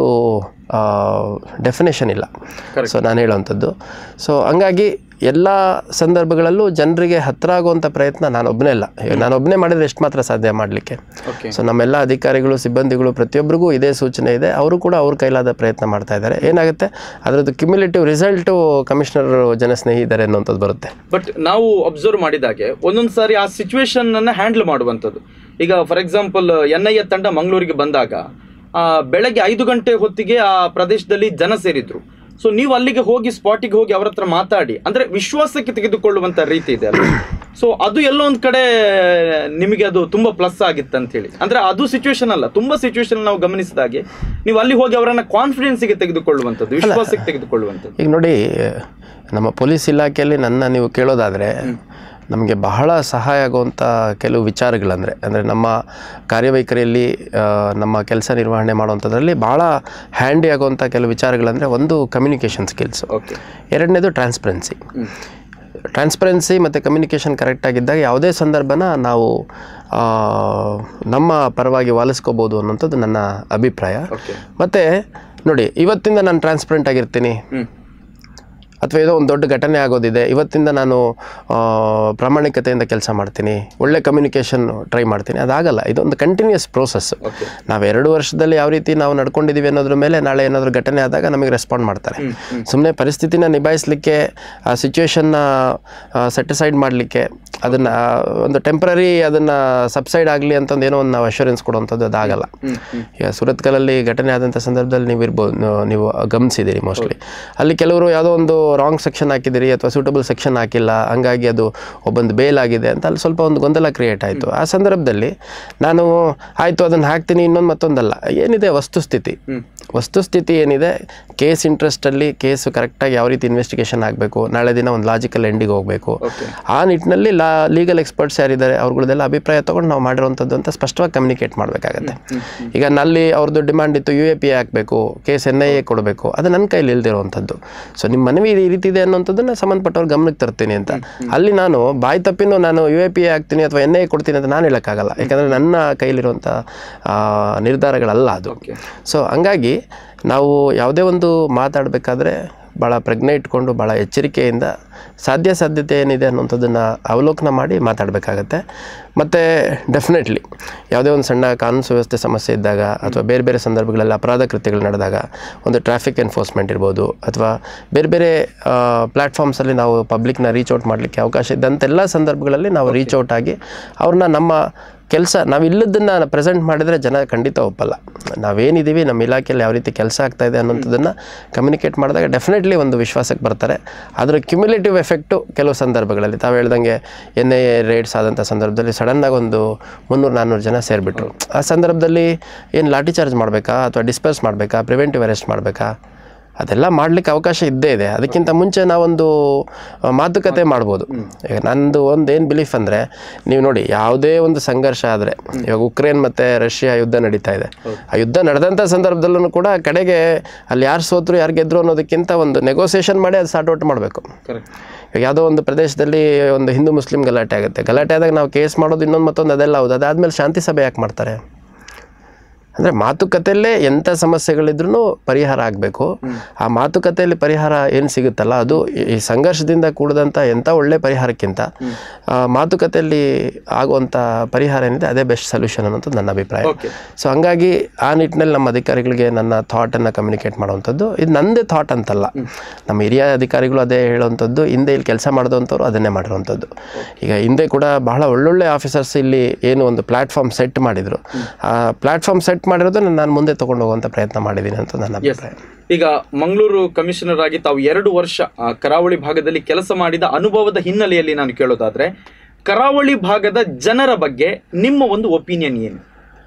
ಡೆಫಿನೇಷನ್ ಇಲ್ಲ Correct. ಸೊ ನಾನು ಹೇಳುವಂಥದ್ದು ಸೊ ಹಂಗಾಗಿ ಎಲ್ಲ ಸಂದರ್ಭಗಳಲ್ಲೂ ಜನರಿಗೆ ಹತ್ತಿರ ಆಗುವಂಥ ಪ್ರಯತ್ನ ನಾನೊಬ್ಬನೇ ಇಲ್ಲ ನಾನೊಬ್ಬನೇ ಮಾಡಿದರೆ ಎಷ್ಟು ಮಾತ್ರ ಸಾಧ್ಯ ಮಾಡಲಿಕ್ಕೆ ಓಕೆ ಸೊ ನಮ್ಮೆಲ್ಲ ಅಧಿಕಾರಿಗಳು ಸಿಬ್ಬಂದಿಗಳು ಪ್ರತಿಯೊಬ್ಬರಿಗೂ ಇದೇ ಸೂಚನೆ ಇದೆ ಅವರು ಕೂಡ ಅವ್ರ ಕೈಲಾದ ಪ್ರಯತ್ನ ಮಾಡ್ತಾ ಇದ್ದಾರೆ ಏನಾಗುತ್ತೆ ಅದರದ್ದು ಕ್ಯುಮ್ಯುಲೇಟಿವ್ ರಿಸಲ್ಟು ಕಮಿಷನರ್ ಜನಸ್ನೇಹಿ ಇದ್ದಾರೆ ಅನ್ನೋಂಥದ್ದು ಬರುತ್ತೆ ಬಟ್ ನಾವು ಅಬ್ಸರ್ವ್ ಮಾಡಿದಾಗೆ ಒಂದೊಂದು ಸಾರಿ ಆ ಸಿಚುವೇಶನ್ ಅನ್ನ ಹ್ಯಾಂಡಲ್ ಮಾಡುವಂಥದ್ದು ಈಗ for example N I A ತಂಡ ಮಂಗಳೂರಿಗೆ ಬಂದಾಗ ಆ, ಬೆಳಗ್ಗೆ ಐದು ಗಂಟೆ ಹೊತ್ತಿಗೆ ಆ ಪ್ರದೇಶದಲ್ಲಿ ಜನ ಸೇರಿದ್ರು ಸೊ ನೀವು ಅಲ್ಲಿಗೆ ಹೋಗಿ ಸ್ಪಾಟಿಗೆ ಹೋಗಿ ಅವ್ರ ಹತ್ರ ಮಾತಾಡಿ ಅಂದ್ರೆ ವಿಶ್ವಾಸಕ್ಕೆ ತೆಗೆದುಕೊಳ್ಳುವಂತ ರೀತಿ ಇದೆ ಅಲ್ಲ ಸೊ ಅದು ಎಲ್ಲೋ ಒಂದ್ ಕಡೆ ನಿಮಗೆ ಅದು ತುಂಬಾ ಪ್ಲಸ್ ಆಗಿತ್ತು ಅಂತ ಹೇಳಿ ಅಂದ್ರೆ ಅದು ಸಿಚುವೇಶನ್ ಅಲ್ಲ ತುಂಬಾ ಸಿಚುವೇಶನ್ ನಾವು ಗಮನಿಸಿದಾಗೆ ನೀವು ಅಲ್ಲಿ ಹೋಗಿ ಅವರನ್ನ ಕಾನ್ಫಿಡೆನ್ಸ್ಗೆ ತೆಗೆದುಕೊಳ್ಳುವಂಥದ್ದು ವಿಶ್ವಾಸಕ್ಕೆ ತೆಗೆದುಕೊಳ್ಳುವಂಥದ್ದು ಈಗ ನೋಡಿ ನಮ್ಮ ಪೊಲೀಸ್ ಇಲಾಖೆಯಲ್ಲಿ ನನ್ನ ನೀವು ಕೇಳೋದಾದರೆ ನಮಗೆ ಬಹಳ ಸಹಾಯ ಆಗುವಂಥ ಕೆಲವು ವಿಚಾರಗಳಂದರೆ ಅಂದರೆ ನಮ್ಮ ಕಾರ್ಯವೈಖರಿಯಲ್ಲಿ ಆ, ನಮ್ಮ ಕೆಲಸ ನಿರ್ವಹಣೆ ಮಾಡುವಂಥದ್ರಲ್ಲಿ ಭಾಳ ಹ್ಯಾಂಡಿ ಆಗುವಂಥ ಕೆಲವು ವಿಚಾರಗಳಂದರೆ ಒಂದು ಕಮ್ಯುನಿಕೇಷನ್ ಸ್ಕಿಲ್ಸು ಓಕೆ ಎರಡನೇದು ಟ್ರಾನ್ಸ್ಪರೆನ್ಸಿ ಹ್ಮ್ ಟ್ರಾನ್ಸ್ಪರೆನ್ಸಿ ಮತ್ತು ಕಮ್ಯುನಿಕೇಷನ್ ಕರೆಕ್ಟಾಗಿದ್ದಾಗ ಯಾವುದೇ ಸಂದರ್ಭನ ನಾವು ಆ, ನಮ್ಮ ಪರವಾಗಿ ವಾಲಿಸ್ಕೋಬೋದು ಅನ್ನೋಂಥದ್ದು ನನ್ನ ಅಭಿಪ್ರಾಯ ಓಕೆ ಮತ್ತು ನೋಡಿ ಇವತ್ತಿಂದ ನಾನು ಟ್ರಾನ್ಸ್ಪರೆಂಟ್ ಆಗಿರ್ತೀನಿ ಹ್ಮ್ ಅಥವಾ ಏನೋ ಒಂದು ದೊಡ್ಡ ಘಟನೆ ಆಗೋದಿದೆ ಇವತ್ತಿಂದ ನಾನು ಆ, ಪ್ರಾಮಾಣಿಕತೆಯಿಂದ ಕೆಲಸ ಮಾಡ್ತೀನಿ ಒಳ್ಳೆ ಕಮ್ಯುನಿಕೇಷನ್ ಟ್ರೈ ಮಾಡ್ತೀನಿ ಅದಾಗಲ್ಲ ಇದೊಂದು ಕಂಟಿನ್ಯೂಸ್ ಪ್ರೋಸೆಸ್ ಓಕೆ ನಾವು ಎರಡು ವರ್ಷದಲ್ಲಿ ಯಾವ ರೀತಿ ನಾವು ನಡ್ಕೊಂಡಿದ್ದೀವಿ ಅನ್ನೋದ್ರ ಮೇಲೆ ನಾಳೆ ಏನಾದರೂ ಘಟನೆ ಆದಾಗ ನಮಗೆ ರೆಸ್ಪಾಂಡ್ ಮಾಡ್ತಾರೆ ಸುಮ್ಮನೆ ಪರಿಸ್ಥಿತಿನ ನಿಭಾಯಿಸಲಿಕ್ಕೆ ಆ ಸಿಚುವೇಶನ್ನ ಸೆಟಿಸೈಡ್ ಮಾಡಲಿಕ್ಕೆ ಅದನ್ನು ಒಂದು ಟೆಂಪ್ರರಿ ಅದನ್ನು ಸಬ್ಸೈಡ್ ಆಗಲಿ ಅಂತಂದು ಏನೋ ಒಂದು ನಾವು ಅಶ್ಯೂರೆನ್ಸ್ ಕೊಡುವಂಥದ್ದು ಅದಾಗಲ್ಲ ಹ್ಮ್ ಹ್ಮ್ ಈಗ ಸುರತ್ಕಲಲ್ಲಿ ಘಟನೆ ಆದಂಥ ಸಂದರ್ಭದಲ್ಲಿ ನೀವು ಇರ್ಬೋದು ನೀವು- ನೀವು ಗಮನಿಸಿದ್ದೀರಿ ಮೋಸ್ಟ್ಲಿ ಅಲ್ಲಿ ಕೆಲವರು ಯಾವುದೋ ಒಂದು ರಾಂಗ್ ಸೆಕ್ಷನ್ ಹಾಕಿದ್ದೀರಿ ಅಥವಾ ಸೂಟಬಲ್ ಸೆಕ್ಷನ್ ಹಾಕಿಲ್ಲ ಹಂಗಾಗಿ ಅದು ಒಬ್ಬಂದು ಬೇಲ್ ಆಗಿದೆ ಅಂತ ಅಲ್ಲಿ ಸ್ವಲ್ಪ ಒಂದು ಗೊಂದಲ ಕ್ರಿಯೇಟ್ ಆಯಿತು ಆ ಸಂದರ್ಭದಲ್ಲಿ ನಾನು ಆಯಿತು ಅದನ್ನು ಹಾಕ್ತೀನಿ ಇನ್ನೊಂದು ಮತ್ತೊಂದಲ್ಲ ಏನಿದೆ ವಸ್ತುಸ್ಥಿತಿ ಹ್ಮ್ ವಸ್ತುಸ್ಥಿತಿ ಏನಿದೆ ಕೇಸ್ ಇಂಟ್ರೆಸ್ಟಲ್ಲಿ ಕೇಸು ಕರೆಕ್ಟಾಗಿ ಯಾವ ರೀತಿ ಇನ್ವೆಸ್ಟಿಗೇಷನ್ ಆಗಬೇಕು ನಾಳೆ ದಿನ ಒಂದು ಲಾಜಿಕಲ್ ಎಂಡಿಗೆ ಹೋಗಬೇಕು ಓಕೆ ಆ ನಿಟ್ಟಿನಲ್ಲಿ ಲಾ ಲೀಗಲ್ ಎಕ್ಸ್ಪರ್ಟ್ಸ್ ಯಾರಿದ್ದಾರೆ ಅವ್ರಗಳದೆಲ್ಲ ಅಭಿಪ್ರಾಯ ತೊಗೊಂಡು ನಾವು ಮಾಡಿರೋವಂಥದ್ದು ಅಂತ ಸ್ಪಷ್ಟವಾಗಿ ಕಮ್ಯುನಿಕೇಟ್ ಮಾಡಬೇಕಾಗತ್ತೆ ಈಗ ನಲ್ಲಿ ಅವ್ರದ್ದು ಡಿಮಾಂಡ್ ಇತ್ತು ಯು ಎ ಪಿ ಹಾಕಬೇಕು ಕೇಸ್ ಎನ್ ಐ ಎ ಕೊಡಬೇಕು ಅದು ನನ್ನ ಕೈಲಿ ಇಲ್ದಿರುವಂಥದ್ದು ಸೊ ನಿಮ್ಮ ಮನವಿ ಈ ರೀತಿ ಇದೆ ಅನ್ನೋಂಥದ್ದನ್ನ ಸಂಬಂಧಪಟ್ಟವ್ರ ಗಮನಕ್ಕೆ ತರ್ತೀನಿ ಅಂತ ಅಲ್ಲಿ ನಾನು ಬಾಯಿ ತಪ್ಪಿನೂ ನಾನು ಯು ಎ ಪಿ ಹಾಕ್ತೀನಿ ಅಥವಾ ಎನ್ ಐ ಎ ಕೊಡ್ತೀನಿ ಅಂತ ನಾನು ಹೇಳೋಕ್ಕಾಗಲ್ಲ ಯಾಕಂದರೆ ನನ್ನ ಕೈಲಿರುವಂಥ ಆ, ನಿರ್ಧಾರಗಳಲ್ಲ ಅದು ಓಕೆ ಸೊ ಹಂಗಾಗಿ ನಾವು ಯಾವುದೇ ಒಂದು ಮಾತಾಡಬೇಕಾದ್ರೆ ಭಾಳ ಪ್ರಜ್ಞೆ ಇಟ್ಕೊಂಡು ಭಾಳ ಎಚ್ಚರಿಕೆಯಿಂದ ಸಾಧ್ಯ ಸಾಧ್ಯತೆ ಏನಿದೆ ಅನ್ನೋಂಥದ್ದನ್ನು ಅವಲೋಕನ ಮಾಡಿ ಮಾತಾಡಬೇಕಾಗತ್ತೆ ಮತ್ತು ಡೆಫಿನೆಟ್ಲಿ ಯಾವುದೇ ಒಂದು ಸಣ್ಣ ಕಾನೂನು ಸುವ್ಯವಸ್ಥೆ ಸಮಸ್ಯೆ ಇದ್ದಾಗ ಅಥವಾ ಬೇರೆ ಬೇರೆ ಸಂದರ್ಭಗಳಲ್ಲಿ ಅಪರಾಧ ಕೃತ್ಯಗಳು ನಡೆದಾಗ ಒಂದು ಟ್ರಾಫಿಕ್ ಎನ್ಫೋರ್ಸ್ಮೆಂಟ್ ಇರ್ಬೋದು ಅಥವಾ ಬೇರೆ ಬೇರೆ ಪ್ಲ್ಯಾಟ್ಫಾರ್ಮ್ಸಲ್ಲಿ ನಾವು ಪಬ್ಲಿಕ್ನ ರೀಚ್ ಔಟ್ ಮಾಡಲಿಕ್ಕೆ ಅವಕಾಶ ಇದ್ದಂತೆಲ್ಲ ಸಂದರ್ಭಗಳಲ್ಲಿ ನಾವು ರೀಚ್ ಔಟ್ ಆಗಿ ಅವ್ರನ್ನ ನಮ್ಮ ಕೆಲಸ ನಾವು ಇಲ್ಲದನ್ನು ಪ್ರೆಸೆಂಟ್ ಮಾಡಿದರೆ ಜನ ಖಂಡಿತ ಒಪ್ಪಲ್ಲ ನಾವೇನಿದ್ದೀವಿ ನಮ್ಮ ಇಲಾಖೆಯಲ್ಲಿ ಯಾವ ರೀತಿ ಕೆಲಸ ಆಗ್ತಾ ಇದೆ ಅನ್ನೋಂಥದ್ದನ್ನು ಕಮ್ಯುನಿಕೇಟ್ ಮಾಡಿದಾಗ ಡೆಫಿನೆಟ್ಲಿ ಒಂದು ವಿಶ್ವಾಸಕ್ಕೆ ಬರ್ತಾರೆ ಅದರ ಕ್ಯುಮ್ಯುಲೇಟಿವ್ ಎಫೆಕ್ಟು ಕೆಲವು ಸಂದರ್ಭಗಳಲ್ಲಿ ತಾವು ಹೇಳ್ದಂಗೆ ಎನ್ ಐ ಎ ರೇಟ್ಸ್ ಆದಂಥ ಸಂದರ್ಭದಲ್ಲಿ ಸಡನ್ನಾಗಿ ಒಂದು ಮುನ್ನೂರು ನಾನ್ನೂರು ಜನ ಸೇರಿಬಿಟ್ರು ಆ ಸಂದರ್ಭದಲ್ಲಿ ಏನು ಲಾಠಿ ಚಾರ್ಜ್ ಮಾಡಬೇಕಾ ಅಥವಾ ಡಿಸ್ಪರ್ಸ್ ಮಾಡಬೇಕಾ ಪ್ರಿವೆಂಟಿವ್ ಅರೆಸ್ಟ್ ಮಾಡಬೇಕಾ ಅದೆಲ್ಲ ಮಾಡಲಿಕ್ಕೆ ಅವಕಾಶ ಇದ್ದೇ ಇದೆ ಅದಕ್ಕಿಂತ ಮುಂಚೆ ನಾವೊಂದು ಆ, ಮಾತುಕತೆ ಮಾಡ್ಬೋದು ಈಗ ನಂದು ಒಂದು ಏನು ಬಿಲೀಫ್ ಅಂದರೆ ನೀವು ನೋಡಿ ಯಾವುದೇ ಒಂದು ಸಂಘರ್ಷ ಆದರೆ ಇವಾಗ ಉಕ್ರೇನ್ ಮತ್ತು ರಷ್ಯಾ ಯುದ್ಧ ನಡೀತಾ ಇದೆ ಆ ಯುದ್ಧ ನಡೆದಂಥ ಸಂದರ್ಭದಲ್ಲೂ ಕೂಡ ಕಡೆಗೆ ಅಲ್ಲಿ ಯಾರು ಸೋತರು ಯಾರು ಗೆದ್ರು ಅನ್ನೋದಕ್ಕಿಂತ ಒಂದು ನೆಗೋಸಿಯೇಷನ್ ಮಾಡಿ ಅದು ಸಾರ್ಟ್ ಔಟ್ ಮಾಡಬೇಕು ಕರೆಕ್ಟ್ ಈಗ ಯಾವುದೋ ಒಂದು ಪ್ರದೇಶದಲ್ಲಿ ಒಂದು ಹಿಂದೂ ಮುಸ್ಲಿಂ ಗಲಾಟೆ ಆಗುತ್ತೆ ಗಲಾಟೆ ಆದಾಗ ನಾವು ಕೇಸ್ ಮಾಡೋದು ಇನ್ನೊಂದು ಮತ್ತೊಂದು ಅದೆಲ್ಲ ಹೌದು ಅದಾದಮೇಲೆ ಶಾಂತಿ ಸಭೆ ಯಾಕೆ ಮಾಡ್ತಾರೆ ಅಂದರೆ ಮಾತುಕತೆಯಲ್ಲೇ ಎಂಥ ಸಮಸ್ಯೆಗಳಿದ್ರೂ ಪರಿಹಾರ ಆಗಬೇಕು ಆ ಮಾತುಕತೆಯಲ್ಲಿ ಪರಿಹಾರ ಏನು ಸಿಗುತ್ತಲ್ಲ ಅದು ಈ- ಈ ಸಂಘರ್ಷದಿಂದ ಕೂಡಿದಂಥ ಎಂಥ ಒಳ್ಳೆ ಪರಿಹಾರಕ್ಕಿಂತ ಆ, ಮಾತುಕತೆಯಲ್ಲಿ ಆಗುವಂಥ ಪರಿಹಾರ ಏನಿದೆ ಅದೇ ಬೆಸ್ಟ್ ಸೊಲ್ಯೂಷನ್ ಅನ್ನೋದು ನನ್ನ ಅಭಿಪ್ರಾಯ ಓಕೆ ಸೊ ಹಂಗಾಗಿ ಆ ನಿಟ್ಟಿನಲ್ಲಿ ನಮ್ಮ ಅಧಿಕಾರಿಗಳಿಗೆ ನನ್ನ ಥಾಟನ್ನು ಕಮ್ಯುನಿಕೇಟ್ ಮಾಡುವಂಥದ್ದು ಇದು ನನ್ನದೇ ಥಾಟ್ ಅಂತಲ್ಲ ನಮ್ಮ ಹಿರಿಯ ಅಧಿಕಾರಿಗಳು ಅದೇ ಹೇಳುವಂಥದ್ದು ಹಿಂದೆ ಇಲ್ಲಿ ಕೆಲಸ ಮಾಡಿದಂಥವ್ರು ಅದನ್ನೇ ಮಾಡಿರುವಂಥದ್ದು ಈಗ ಹಿಂದೆ ಕೂಡ ಬಹಳ ಒಳ್ಳೊಳ್ಳೆ ಆಫೀಸರ್ಸ್ ಇಲ್ಲಿ ಏನು ಒಂದು ಪ್ಲ್ಯಾಟ್ಫಾರ್ಮ್ ಸೆಟ್ ಮಾಡಿದರು ಆ ಪ್ಲ್ಯಾಟ್ಫಾರ್ಮ್ ಸೆಟ್ ಮಾಡಿರೋದನ್ನ ನಾನು ಮುಂದೆ ತೊಗೊಂಡು ಹೋಗುವಂಥ ಪ್ರಯತ್ನ ಮಾಡಿದ್ದೀನಿ ಅಂತ ನನ್ನ ಎಸ್ ಅಭಿಪ್ರಾಯ ಈಗ ಮಂಗಳೂರು ಕಮಿಷನರ್ ಆಗಿ ತಾವು ಎರಡು ವರ್ಷ ಆ, ಕರಾವಳಿ ಭಾಗದಲ್ಲಿ ಕೆಲಸ ಮಾಡಿದ ಅನುಭವದ ಹಿನ್ನೆಲೆಯಲ್ಲಿ ನಾನು ಕೇಳೋದಾದ್ರೆ ಕರಾವಳಿ ಭಾಗದ ಜನರ ಬಗ್ಗೆ ನಿಮ್ಮ ಒಂದು ಒಪಿನಿಯನ್ ಏನು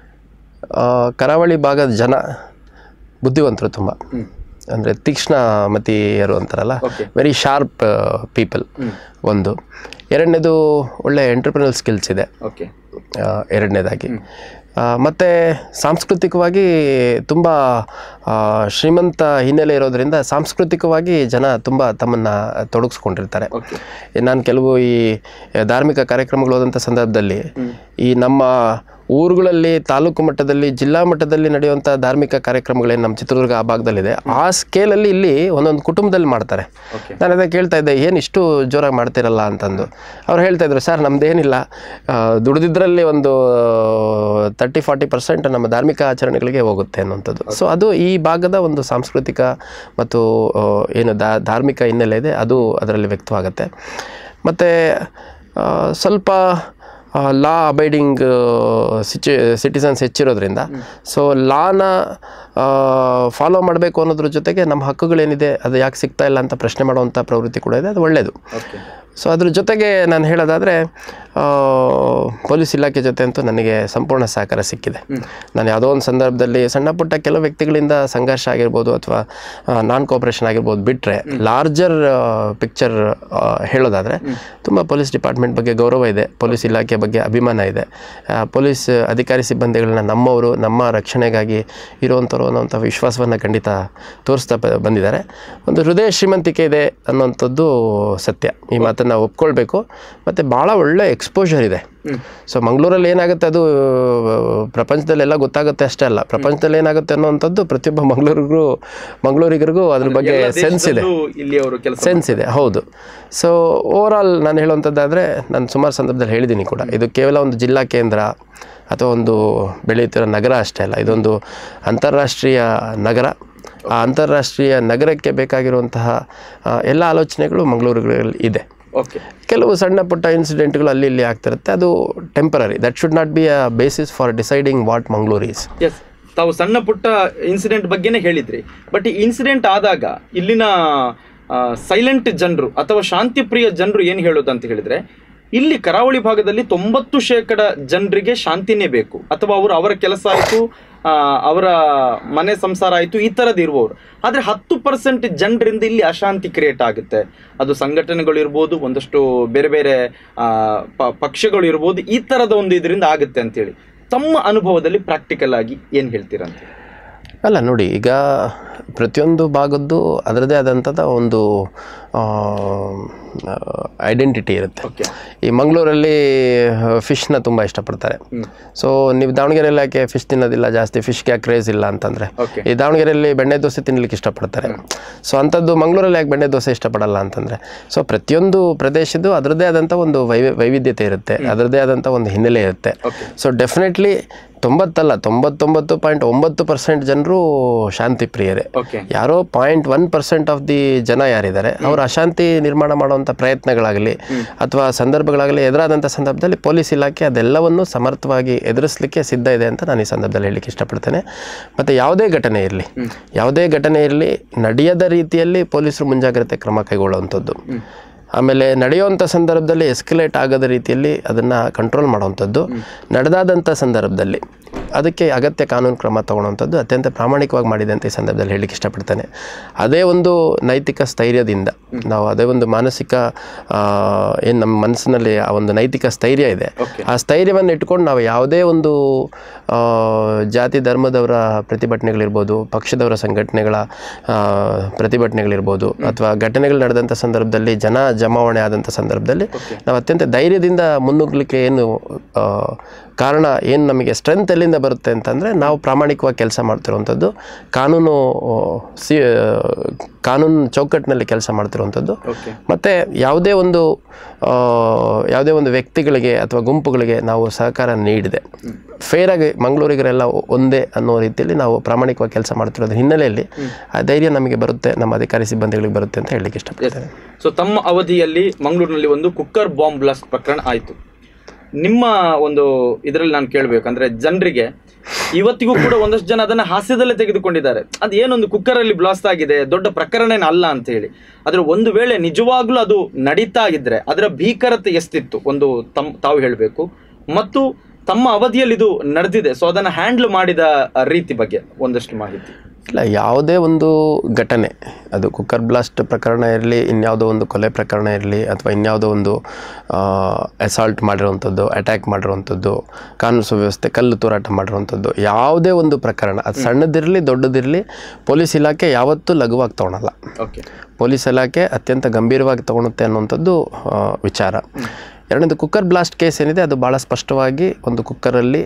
ಆ, ಕರಾವಳಿ ಭಾಗದ ಜನ ಬುದ್ಧಿವಂತರು ತುಂಬ ಹ್ಮ್. ಅಂದರೆ ತೀಕ್ಷ್ಣ ಮತಿಯರು ಅಂತಾರಲ್ಲ Okay. ವೆರಿ ಶಾರ್ಪ್ ಪೀಪಲ್ ಒಂದು ಎರಡನೇದು ಒಳ್ಳೆ ಎಂಟರ್ಪ್ರಿನಲ್ ಸ್ಕಿಲ್ಸ್ ಇದೆ ಓಕೆ ಆ, ಎರಡನೇದಾಗಿ ಆ, ಮತ್ತು ಸಾಂಸ್ಕೃತಿಕವಾಗಿ ತುಂಬ ಆ, ಶ್ರೀಮಂತ ಹಿನ್ನೆಲೆ ಇರೋದರಿಂದ ಸಾಂಸ್ಕೃತಿಕವಾಗಿ ಜನ ತುಂಬ ತಮ್ಮನ್ನು ತೊಡಗಿಸ್ಕೊಂಡಿರ್ತಾರೆ ಓಕೆ ನಾನು ಕೆಲವು ಈ ಧಾರ್ಮಿಕ ಕಾರ್ಯಕ್ರಮಗಳು ಹೋದಂಥ ಸಂದರ್ಭದಲ್ಲಿ ಈ ನಮ್ಮ ಊರುಗಳಲ್ಲಿ ತಾಲೂಕು ಮಟ್ಟದಲ್ಲಿ ಜಿಲ್ಲಾ ಮಟ್ಟದಲ್ಲಿ ನಡೆಯುವಂಥ ಧಾರ್ಮಿಕ ಕಾರ್ಯಕ್ರಮಗಳೇನು ನಮ್ಮ ಚಿತ್ರದುರ್ಗ ಆ ಭಾಗದಲ್ಲಿದೆ ಆ ಸ್ಕೇಲಲ್ಲಿ ಇಲ್ಲಿ ಒಂದೊಂದು ಕುಟುಂಬದಲ್ಲಿ ಮಾಡ್ತಾರೆ ಓಕೆ ನಾನು ಅದೇ ಕೇಳ್ತಾ ಇದ್ದೆ ಏನು ಇಷ್ಟು ಜೋರಾಗಿ ಮಾಡ್ತಿರಲ್ಲ ಅಂತಂದು ಅವ್ರು ಹೇಳ್ತಾ ಇದ್ರು ಸರ್ ನಮ್ದೇನಿಲ್ಲ ಆ, ದುಡ್ದಿದ್ರಲ್ಲಿ ಒಂದು ತರ್ಟಿ ಫಾರ್ಟಿ ಪರ್ಸೆಂಟ್ ನಮ್ಮ ಧಾರ್ಮಿಕ ಆಚರಣೆಗಳಿಗೆ ಹೋಗುತ್ತೆ ಅನ್ನುವಂಥದ್ದು ಸೊ ಅದು ಈ ಭಾಗದ ಒಂದು ಸಾಂಸ್ಕೃತಿಕ ಮತ್ತು ಆ, ಏನು ದಾ ಧಾರ್ಮಿಕ ಹಿನ್ನೆಲೆ ಇದೆ ಅದು ಅದರಲ್ಲಿ ವ್ಯಕ್ತವಾಗುತ್ತೆ ಮತ್ತು ಸ್ವಲ್ಪ ಲಾ ಅಬೈಡಿಂಗ್ ಸಿಚು ಸಿಟಿಸನ್ಸ್ ಹೆಚ್ಚಿರೋದ್ರಿಂದ ಸೊ ಲಾನ ಫಾಲೋ ಮಾಡಬೇಕು ಅನ್ನೋದ್ರ ಜೊತೆಗೆ ನಮ್ಮ ಹಕ್ಕುಗಳೇನಿದೆ ಅದು ಯಾಕೆ ಸಿಗ್ತಾ ಇಲ್ಲ ಅಂತ ಪ್ರಶ್ನೆ ಮಾಡುವಂಥ ಪ್ರವೃತ್ತಿ ಕೂಡ ಇದೆ ಅದು ಒಳ್ಳೆಯದು ಓಕೆ ಸೊ ಅದ್ರ ಜೊತೆಗೆ ನಾನು ಹೇಳೋದಾದರೆ ಪೊಲೀಸ್ ಇಲಾಖೆ ಜೊತೆ ಅಂತೂ ನನಗೆ ಸಂಪೂರ್ಣ ಸಹಕಾರ ಸಿಕ್ಕಿದೆ ನಾನು ಯಾವುದೋ ಒಂದು ಸಂದರ್ಭದಲ್ಲಿ ಸಣ್ಣ ಪುಟ್ಟ ಕೆಲವು ವ್ಯಕ್ತಿಗಳಿಂದ ಸಂಘರ್ಷ ಆಗಿರ್ಬೋದು ಅಥವಾ ನಾನ್ ಕೋಆಪ್ರೇಷನ್ ಆಗಿರ್ಬೋದು ಬಿಟ್ಟರೆ ಲಾರ್ಜರ್ ಪಿಕ್ಚರ್ ಹೇಳೋದಾದರೆ ತುಂಬ ಪೊಲೀಸ್ ಡಿಪಾರ್ಟ್ಮೆಂಟ್ ಬಗ್ಗೆ ಗೌರವ ಇದೆ ಪೊಲೀಸ್ ಇಲಾಖೆ ಬಗ್ಗೆ ಅಭಿಮಾನ ಇದೆ ಆ, ಪೊಲೀಸ್ ಅಧಿಕಾರಿ ಸಿಬ್ಬಂದಿಗಳನ್ನ ನಮ್ಮವರು ನಮ್ಮ ರಕ್ಷಣೆಗಾಗಿ ಇರುವಂಥವ್ರು ಅನ್ನೋಂಥ ವಿಶ್ವಾಸವನ್ನು ಖಂಡಿತ ತೋರಿಸ್ತಾ ಬ- ಬಂದಿದ್ದಾರೆ ಒಂದು ಹೃದಯ ಶ್ರೀಮಂತಿಕೆ ಇದೆ ಅನ್ನೋಂಥದ್ದು ಸತ್ಯ ಈ ಮಾತನ್ನು ಒಪ್ಕೊಳ್ಬೇಕು ಮತ್ತು ಭಾಳ ಒಳ್ಳೆ ಎಕ್ಸ್ಪೋಜರ್ ಇದೆ ಸೊ ಮಂಗಳೂರಲ್ಲಿ ಏನಾಗುತ್ತೆ ಅದು ಆ, ಪ್ರಪಂಚದಲ್ಲೆಲ್ಲ ಗೊತ್ತಾಗುತ್ತೆ ಅಷ್ಟೇ ಅಲ್ಲ ಪ್ರಪಂಚದಲ್ಲಿ ಏನಾಗುತ್ತೆ ಅನ್ನೋವಂಥದ್ದು ಪ್ರತಿಯೊಬ್ಬ ಮಂಗಳೂರಿಗೂ ಮಂಗಳೂರಿಗರಿಗೂ ಅದ್ರ ಬಗ್ಗೆ ಸೆನ್ಸ್ ಇದೆ ಇಲ್ಲಿ ಅವರು ಕೆಲಸ ಸೆನ್ಸ್ ಇದೆ ಹೌದು ಸೊ ಓವರ್ ಆಲ್ ನಾನು ಹೇಳುವಂಥದ್ದಾದರೆ ನಾನು ಸುಮಾರು ಸಂದರ್ಭದಲ್ಲಿ ಹೇಳಿದ್ದೀನಿ ಕೂಡ ಇದು ಕೇವಲ ಒಂದು ಜಿಲ್ಲಾ ಕೇಂದ್ರ ಅಥವಾ ಒಂದು ಬೆಳೆಯುತ್ತಿರೋ ನಗರ ಅಷ್ಟೇ ಅಲ್ಲ ಇದೊಂದು ಅಂತಾರಾಷ್ಟ್ರೀಯ ನಗರ ಆ ಅಂತಾರಾಷ್ಟ್ರೀಯ ನಗರಕ್ಕೆ ಬೇಕಾಗಿರುವಂತಹ ಆ, ಎಲ್ಲ ಆಲೋಚನೆಗಳು ಮಂಗಳೂರುಗಳಲ್ಲಿ ಇದೆ ಓಕೆ ಕೆಲವು ಸಣ್ಣ ಪುಟ್ಟ ಇನ್ಸಿಡೆಂಟ್ಗಳು ಅಲ್ಲಿ ಇಲ್ಲಿ ಆಗ್ತಿರುತ್ತೆ ಅದು temporary that should not be a basis for deciding what Mangaluru is ಎಸ್ ತಾವು ಸಣ್ಣ ಪುಟ್ಟ ಇನ್ಸಿಡೆಂಟ್ ಬಗ್ಗೆನೇ ಹೇಳಿದ್ರಿ ಬಟ್ ಈ ಇನ್ಸಿಡೆಂಟ್ ಆದಾಗ ಇಲ್ಲಿನ ಸೈಲೆಂಟ್ ಜನರು ಅಥವಾ ಶಾಂತಿಪ್ರಿಯ ಜನರು ಏನು ಹೇಳೋದು ಅಂತ ಹೇಳಿದ್ರೆ ಇಲ್ಲಿ ಕರಾವಳಿ ಭಾಗದಲ್ಲಿ ತೊಂಬತ್ತು ಶೇಕಡ ಜನರಿಗೆ ಶಾಂತಿನೇ ಬೇಕು ಅಥವಾ ಅವರು ಅವರ ಕೆಲಸ ಆಯಿತು ಆ, ಅವರ ಮನೆ ಸಂಸಾರ ಆಯಿತು ಈ ಥರದ್ದು ಇರುವವರು ಆದರೆ ಹತ್ತು ಪರ್ಸೆಂಟ್ ಜನರಿಂದ ಇಲ್ಲಿ ಅಶಾಂತಿ ಕ್ರಿಯೇಟ್ ಆಗುತ್ತೆ ಅದು ಸಂಘಟನೆಗಳು ಇರ್ಬೋದು ಒಂದಷ್ಟು ಬೇರೆ ಬೇರೆ ಆ, ಪ- ಪಕ್ಷಗಳು ಇರ್ಬೋದು ಈ ಥರದ ಒಂದು ಇದರಿಂದ ಆಗುತ್ತೆ ಅಂತೇಳಿ ತಮ್ಮ ಅನುಭವದಲ್ಲಿ ಪ್ರಾಕ್ಟಿಕಲ್ ಆಗಿ ಏನು ಹೇಳ್ತೀರಾ ಅಂತ ಅಲ್ಲ ನೋಡಿ ಈಗ ಪ್ರತಿಯೊಂದು ಭಾಗದ್ದು ಅದರದೇ ಆದಂಥದ್ದು ಒಂದು ಐಡೆಂಟಿಟಿ ಇರುತ್ತೆ ಓಕೆ ಈ ಮಂಗಳೂರಲ್ಲಿ ಫಿಶ್ನ ತುಂಬ ಇಷ್ಟಪಡ್ತಾರೆ ಹ್ಮ್. ಸೊ ನೀವು ದಾವಣಗೆರೆಯಲ್ಲಿ ಯಾಕೆ ಫಿಶ್ ತಿನ್ನೋದಿಲ್ಲ ಜಾಸ್ತಿ ಫಿಶ್ಗೆ ಯಾಕೆ ಕ್ರೇಜ್ ಇಲ್ಲ ಅಂತಂದರೆ ಓಕೆ ಈ ದಾವಣಗೆರೆಯಲ್ಲಿ ಬೆಣ್ಣೆ ದೋಸೆ ತಿನ್ನಲಿಕ್ಕೆ ಇಷ್ಟಪಡ್ತಾರೆ ಸೊ ಅಂಥದ್ದು ಮಂಗಳೂರಲ್ಲಿ ಯಾಕೆ ಬೆಣ್ಣೆ ದೋಸೆ ಇಷ್ಟಪಡಲ್ಲ ಅಂತಂದರೆ ಸೊ ಪ್ರತಿಯೊಂದು ಪ್ರದೇಶದ್ದು ಅದರದ್ದೇ ಆದಂಥ ಒಂದು ವೈ ವೈವಿಧ್ಯತೆ ಇರುತ್ತೆ ಅದರದ್ದೇ ಆದಂಥ ಒಂದು ಹಿನ್ನೆಲೆ ಇರುತ್ತೆ ಓಕೆ ಸೊ ಡೆಫಿನೆಟ್ಲಿ ತೊಂಬತ್ತಲ್ಲ ತೊಂಬತ್ತೊಂಬತ್ತು ಪಾಯಿಂಟ್ ಒಂಬತ್ತು ಪರ್ಸೆಂಟ್ ಜನರು ಶಾಂತಿ ಪ್ರಿಯರೇ ಓಕೆ ಯಾರೋ point one percent of the ಜನ ಯಾರಿದ್ದಾರೆ ಅವರು ಅಶಾಂತಿ ನಿರ್ಮಾಣ ಮಾಡುವಂಥ ಪ್ರಯತ್ನಗಳಾಗಲಿ ಅಥವಾ ಸಂದರ್ಭಗಳಾಗಲಿ ಎದುರಾದಂಥ ಸಂದರ್ಭದಲ್ಲಿ ಪೊಲೀಸ್ ಇಲಾಖೆ ಅದೆಲ್ಲವನ್ನು ಸಮರ್ಥವಾಗಿ ಎದುರಿಸಲಿಕ್ಕೆ ಸಿದ್ಧ ಇದೆ ಅಂತ ನಾನು ಈ ಸಂದರ್ಭದಲ್ಲಿ ಹೇಳಲಿಕ್ಕೆ ಇಷ್ಟಪಡ್ತೇನೆ ಮತ್ತು ಯಾವುದೇ ಘಟನೆ ಇರಲಿ ಯಾವುದೇ ಘಟನೆ ಇರಲಿ ನಡೆಯದ ರೀತಿಯಲ್ಲಿ ಪೊಲೀಸರು ಮುಂಜಾಗ್ರತೆ ಕ್ರಮ ಕೈಗೊಳ್ಳುವಂಥದ್ದು ಆಮೇಲೆ ನಡೆಯುವಂಥ ಸಂದರ್ಭದಲ್ಲಿ ಎಸ್ಕಲೇಟ್ ಆಗದ ರೀತಿಯಲ್ಲಿ ಅದನ್ನು ಕಂಟ್ರೋಲ್ ಮಾಡುವಂಥದ್ದು ನಡೆದಾದಂಥ ಸಂದರ್ಭದಲ್ಲಿ ಅದಕ್ಕೆ ಅಗತ್ಯ ಕಾನೂನು ಕ್ರಮ ತಗೊಳ್ಳುವಂಥದ್ದು ಅತ್ಯಂತ ಪ್ರಾಮಾಣಿಕವಾಗಿ ಮಾಡಿದೆ ಅಂತ ಈ ಸಂದರ್ಭದಲ್ಲಿ ಹೇಳಲಿಕ್ಕೆ ಇಷ್ಟಪಡ್ತೇನೆ ಅದೇ ಒಂದು ನೈತಿಕ ಸ್ಥೈರ್ಯದಿಂದ ನಾವು ಅದೇ ಒಂದು ಮಾನಸಿಕ ಏನು ನಮ್ಮ ಮನಸ್ಸಿನಲ್ಲಿ ಆ ಒಂದು ನೈತಿಕ ಸ್ಥೈರ್ಯ ಇದೆ ಓಕೆ ಆ ಸ್ಥೈರ್ಯವನ್ನು ಇಟ್ಕೊಂಡು ನಾವು ಯಾವುದೇ ಒಂದು ಆ, ಜಾತಿ ಧರ್ಮದವರ ಪ್ರತಿಭಟನೆಗಳಿರ್ಬೋದು ಪಕ್ಷದವರ ಸಂಘಟನೆಗಳ ಆ, ಪ್ರತಿಭಟನೆಗಳಿರ್ಬೋದು ಅಥವಾ ಘಟನೆಗಳು ನಡೆದಂಥ ಸಂದರ್ಭದಲ್ಲಿ ಜನ ಜಮಾವಣೆ ಆದಂಥ ಸಂದರ್ಭದಲ್ಲಿ ನಾವು ಅತ್ಯಂತ ಧೈರ್ಯದಿಂದ ಮುನ್ನುಗ್ಗಲಿಕ್ಕೆ ಏನು ಆ, ಕಾರಣ ಏನು ನಮಗೆ ಸ್ಟ್ರೆಂತ್ ಎಲ್ಲಿಂದ ಬರುತ್ತೆ ಅಂತಂದರೆ ನಾವು ಪ್ರಾಮಾಣಿಕವಾಗಿ ಕೆಲಸ ಮಾಡ್ತಿರುವಂಥದ್ದು ಕಾನೂನು ಆ, ಸಿ ಕಾನೂನು ಚೌಕಟ್ಟಿನಲ್ಲಿ ಕೆಲಸ ಮಾಡ್ತಿರುವಂಥದ್ದು ಓಕೆ ಮತ್ತು ಯಾವುದೇ ಒಂದು ಆ, ಯಾವುದೇ ಒಂದು ವ್ಯಕ್ತಿಗಳಿಗೆ ಅಥವಾ ಗುಂಪುಗಳಿಗೆ ನಾವು ಸಹಕಾರ ನೀಡಿದೆ ಫೇರಾಗಿ ಮಂಗಳೂರಿಗರೆಲ್ಲ ಒಂದೇ ಅನ್ನೋ ರೀತಿಯಲ್ಲಿ ನಾವು ಪ್ರಾಮಾಣಿಕವಾಗಿ ಕೆಲಸ ಮಾಡ್ತಿರೋದ್ರ ಹಿನ್ನೆಲೆಯಲ್ಲಿ ಆ ಧೈರ್ಯ ನಮಗೆ ಬರುತ್ತೆ ನಮ್ಮ ಅಧಿಕಾರಿ ಸಿಬ್ಬಂದಿಗಳಿಗೆ ಬರುತ್ತೆ ಅಂತ ಹೇಳಲಿಕ್ಕೆ ಇಷ್ಟಪಡ್ತೇನೆ ಸೊ ತಮ್ಮ ಅವಧಿಯಲ್ಲಿ ಮಂಗಳೂರಿನಲ್ಲಿ ಒಂದು ಕುಕ್ಕರ್ ಬಾಂಬ್ ಬ್ಲಾಸ್ಟ್ ಪ್ರಕರಣ ಆಯಿತು ನಿಮ್ಮ ಒಂದು ಇದರಲ್ಲಿ ನಾನು ಕೇಳಬೇಕಂದ್ರೆ ಜನರಿಗೆ ಇವತ್ತಿಗೂ ಕೂಡ ಒಂದಷ್ಟು ಜನ ಅದನ್ನ ಹಾಸ್ಯದಲ್ಲೇ ತೆಗೆದುಕೊಂಡಿದ್ದಾರೆ ಅದು ಏನೊಂದು ಕುಕ್ಕರ್ ಅಲ್ಲಿ ಬ್ಲಾಸ್ಟ್ ಆಗಿದೆ ದೊಡ್ಡ ಪ್ರಕರಣ ಅಲ್ಲ ಅಂತ ಹೇಳಿ ಆದ್ರೆ ಒಂದು ವೇಳೆ ನಿಜವಾಗ್ಲೂ ಅದು ನಡೀತಾ ಇದ್ರೆ ಅದರ ಭೀಕರತೆ ಎಷ್ಟಿತ್ತು ಒಂದು ತಮ್ ತಾವು ಹೇಳಬೇಕು ಮತ್ತು ತಮ್ಮ ಅವಧಿಯಲ್ಲಿ ಇದು ನಡೆದಿದೆ ಸೊ ಅದನ್ನ ಹ್ಯಾಂಡಲ್ ಮಾಡಿದ ಆ, ರೀತಿ ಬಗ್ಗೆ ಒಂದಷ್ಟು ಮಾಹಿತಿ ಇಲ್ಲ ಯಾವುದೇ ಒಂದು ಘಟನೆ ಅದು ಕುಕ್ಕರ್ ಬ್ಲಾಸ್ಟ್ ಪ್ರಕರಣ ಇರಲಿ ಇನ್ಯಾವುದೋ ಒಂದು ಕೊಲೆ ಪ್ರಕರಣ ಇರಲಿ ಅಥವಾ ಇನ್ಯಾವುದೋ ಒಂದು ಅಸಾಲ್ಟ್ ಮಾಡಿರುವಂಥದ್ದು ಅಟ್ಯಾಕ್ ಮಾಡಿರುವಂಥದ್ದು ಕಾನೂನು ಸುವ್ಯವಸ್ಥೆ ಕಲ್ಲು ತೂರಾಟ ಮಾಡಿರುವಂಥದ್ದು ಯಾವುದೇ ಒಂದು ಪ್ರಕರಣ ಅದು ಸಣ್ಣದಿರಲಿ ದೊಡ್ಡದಿರಲಿ ಪೊಲೀಸ್ ಇಲಾಖೆ ಯಾವತ್ತೂ ಲಘುವಾಗಿ ತೊಗೊಳಲ್ಲ ಓಕೆ ಪೊಲೀಸ್ ಪೊಲೀಸ್ ಇಲಾಖೆ ಅತ್ಯಂತ ಗಂಭೀರವಾಗಿ ತಗೊಳುತ್ತೆ ಅನ್ನುವಂಥದ್ದು ಆ, ವಿಚಾರ ಎರಡನೇದು ಕುಕ್ಕರ್ ಬ್ಲಾಸ್ಟ್ ಕೇಸ್ ಏನಿದೆ ಅದು ಭಾಳ ಸ್ಪಷ್ಟವಾಗಿ ಒಂದು ಕುಕ್ಕರಲ್ಲಿ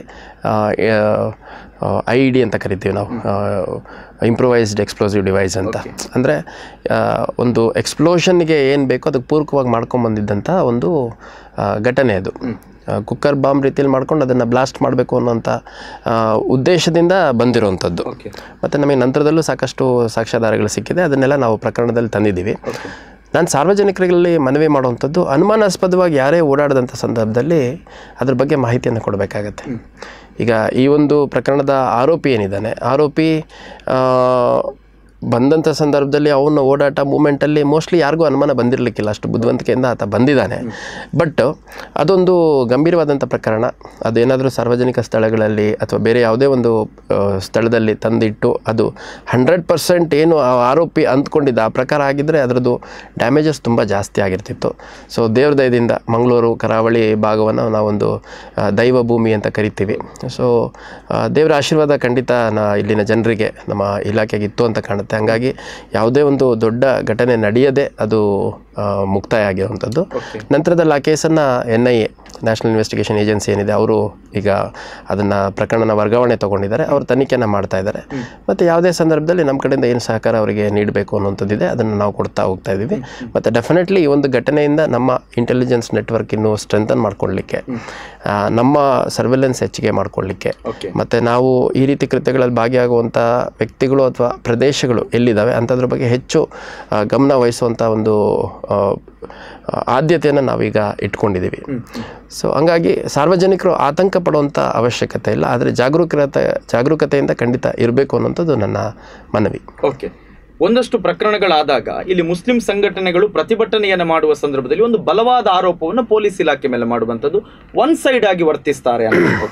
ಐ ಡಿ ಅಂತ ಕರಿತೀವಿ ನಾವು ಇಂಪ್ರೂವೈಸ್ಡ್ ಎಕ್ಸ್ಪ್ಲೋಸಿವ್ ಡಿವೈಸ್ ಅಂತ ಅಂದರೆ ಒಂದು ಎಕ್ಸ್ಪ್ಲೋಷನ್ಗೆ ಏನು ಬೇಕೋ ಅದಕ್ಕೆ ಪೂರಕವಾಗಿ ಮಾಡ್ಕೊಂಬಂದಿದ್ದಂಥ ಒಂದು ಆ, ಘಟನೆ ಅದು ಕುಕ್ಕರ್ ಬಾಂಬ್ ರೀತಿಯಲ್ಲಿ ಮಾಡ್ಕೊಂಡು ಅದನ್ನು ಬ್ಲಾಸ್ಟ್ ಮಾಡಬೇಕು ಅನ್ನೋಂಥ ಆ, ಉದ್ದೇಶದಿಂದ ಬಂದಿರುವಂಥದ್ದು ಓಕೆ ಮತ್ತು ನಮಗೆ ನಂತರದಲ್ಲೂ ಸಾಕಷ್ಟು ಸಾಕ್ಷ್ಯಾಧಾರಗಳು ಸಿಕ್ಕಿದೆ ಅದನ್ನೆಲ್ಲ ನಾವು ಪ್ರಕರಣದಲ್ಲಿ ತಂದಿದ್ದೀವಿ ಓಕೆ ನಾನು ಸಾರ್ವಜನಿಕರಲ್ಲಿ ಮನವಿ ಮಾಡುವಂಥದ್ದು ಅನುಮಾನಾಸ್ಪದವಾಗಿ ಯಾರೇ ಓಡಾಡದಂಥ ಸಂದರ್ಭದಲ್ಲಿ ಅದ್ರ ಬಗ್ಗೆ ಮಾಹಿತಿಯನ್ನು ಕೊಡಬೇಕಾಗತ್ತೆ ಈಗ ಈ ಒಂದು ಪ್ರಕರಣದ ಆರೋಪಿ ಏನಿದ್ದಾನೆ ಆರೋಪಿ ಆ, ಬಂದಂಥ ಸಂದರ್ಭದಲ್ಲಿ ಅವನ ಓಡಾಟ ಮೂಮೆಂಟಲ್ಲಿ ಮೋಸ್ಟ್ಲಿ ಯಾರಿಗೂ ಅನುಮಾನ ಬಂದಿರಲಿಕ್ಕಿಲ್ಲ ಅಷ್ಟು ಬುದ್ಧಿವಂತಿಕೆಯಿಂದ ಆತ ಬಂದಿದ್ದಾನೆ ಬಟ್ ಅದೊಂದು ಗಂಭೀರವಾದಂಥ ಪ್ರಕರಣ ಅದೇನಾದರೂ ಸಾರ್ವಜನಿಕ ಸ್ಥಳಗಳಲ್ಲಿ ಅಥವಾ ಬೇರೆ ಯಾವುದೇ ಒಂದು ಆ, ಸ್ಥಳದಲ್ಲಿ ತಂದಿಟ್ಟು ಅದು ಹಂಡ್ರೆಡ್ ಪರ್ಸೆಂಟ್ ಏನು ಆ ಆರೋಪಿ ಅಂದ್ಕೊಂಡಿದ್ದ ಆ ಪ್ರಕಾರ ಆಗಿದ್ದರೆ ಅದರದ್ದು ಡ್ಯಾಮೇಜಸ್ ತುಂಬ ಜಾಸ್ತಿ ಆಗಿರ್ತಿತ್ತು ಸೊ ದೇವ್ರ ದಯದಿಂದ ಮಂಗಳೂರು ಕರಾವಳಿ ಭಾಗವನ್ನು ನಾವೊಂದು ಆ, ದೈವ ಭೂಮಿ ಅಂತ ಕರಿತೀವಿ ಸೊ ದೇವರ ಆಶೀರ್ವಾದ ಖಂಡಿತ ನಾ ಇಲ್ಲಿನ ಜನರಿಗೆ ನಮ್ಮ ಇಲಾಖೆಗೆ ಇತ್ತು ಅಂತ ಕಾಣುತ್ತೆ ಹಾಗಾಗಿ ಯಾವುದೇ ಒಂದು ದೊಡ್ಡ ಘಟನೆ ನಡೆಯದೆ ಅದು ಆ, ಮುಕ್ತಾಯ ಆಗಿರುವಂಥದ್ದು ಓಕೆ ನಂತರದಲ್ಲಿ ಆ ಕೇಸನ್ನು N I A national investigation agency ಏನಿದೆ ಅವರು ಈಗ ಅದನ್ನು ಪ್ರಕರಣನ ವರ್ಗಾವಣೆ ತೊಗೊಂಡಿದ್ದಾರೆ ಅವರು ತನಿಖೆಯನ್ನು ಮಾಡ್ತಾ ಇದ್ದಾರೆ ಮತ್ತು ಯಾವುದೇ ಸಂದರ್ಭದಲ್ಲಿ ನಮ್ಮ ಕಡೆಯಿಂದ ಏನು ಸಹಕಾರ ಅವರಿಗೆ ನೀಡಬೇಕು ಅನ್ನುವಂಥದ್ದಿದೆ ಅದನ್ನು ನಾವು ಕೊಡ್ತಾ ಹೋಗ್ತಾ ಇದ್ದೀವಿ ಮತ್ತು ಡೆಫಿನೆಟ್ಲಿ ಈ ಒಂದು ಘಟನೆಯಿಂದ ನಮ್ಮ ಇಂಟೆಲಿಜೆನ್ಸ್ ನೆಟ್ವರ್ಕ್ ಇನ್ನೂ ಸ್ಟ್ರೆಂಥನ್ ಮಾಡ್ಕೊಳ್ಳಿಕ್ಕೆ ಆ, ನಮ್ಮ ಸರ್ವೆಲೆನ್ಸ್ ಹೆಚ್ಚಿಗೆ ಮಾಡ್ಕೊಳ್ಳಿಕ್ಕೆ ಓಕೆ ಮತ್ತು ನಾವು ಈ ರೀತಿ ಕೃತ್ಯಗಳಲ್ಲಿ ಭಾಗಿಯಾಗುವಂಥ ವ್ಯಕ್ತಿಗಳು ಅಥವಾ ಪ್ರದೇಶಗಳು ಎಲ್ಲಿದ್ದಾವೆ ಅಂಥದ್ರ ಬಗ್ಗೆ ಹೆಚ್ಚು ಆ, ಗಮನ ವಹಿಸುವಂಥ ಒಂದು ಆ, ಆದ್ಯತೆಯನ್ನು ನಾವೀಗ ಇಟ್ಕೊಂಡಿದ್ದೀವಿ ಸೊ ಹಂಗಾಗಿ ಸಾರ್ವಜನಿಕರು ಆತಂಕ ಪಡುವಂಥ ಅವಶ್ಯಕತೆ ಇಲ್ಲ ಆದರೆ ಜಾಗರೂಕತೆ ಜಾಗರೂಕತೆಯಿಂದ ಖಂಡಿತ ಇರಬೇಕು ಅನ್ನೋಂಥದ್ದು ನನ್ನ ಮನವಿ ಓಕೆ ಒಂದಷ್ಟು ಪ್ರಕರಣಗಳಾದಾಗ ಇಲ್ಲಿ ಮುಸ್ಲಿಂ ಸಂಘಟನೆಗಳು ಪ್ರತಿಭಟನೆಯನ್ನು ಮಾಡುವ ಸಂದರ್ಭದಲ್ಲಿ ಒಂದು ಬಲವಾದ ಆರೋಪವನ್ನು ಪೊಲೀಸ್ ಇಲಾಖೆ ಮೇಲೆ ಮಾಡುವಂಥದ್ದು ಒನ್ ಸೈಡ್ ಆಗಿ ವರ್ತಿಸ್ತಾರೆ ಅನ್ನಬಹುದು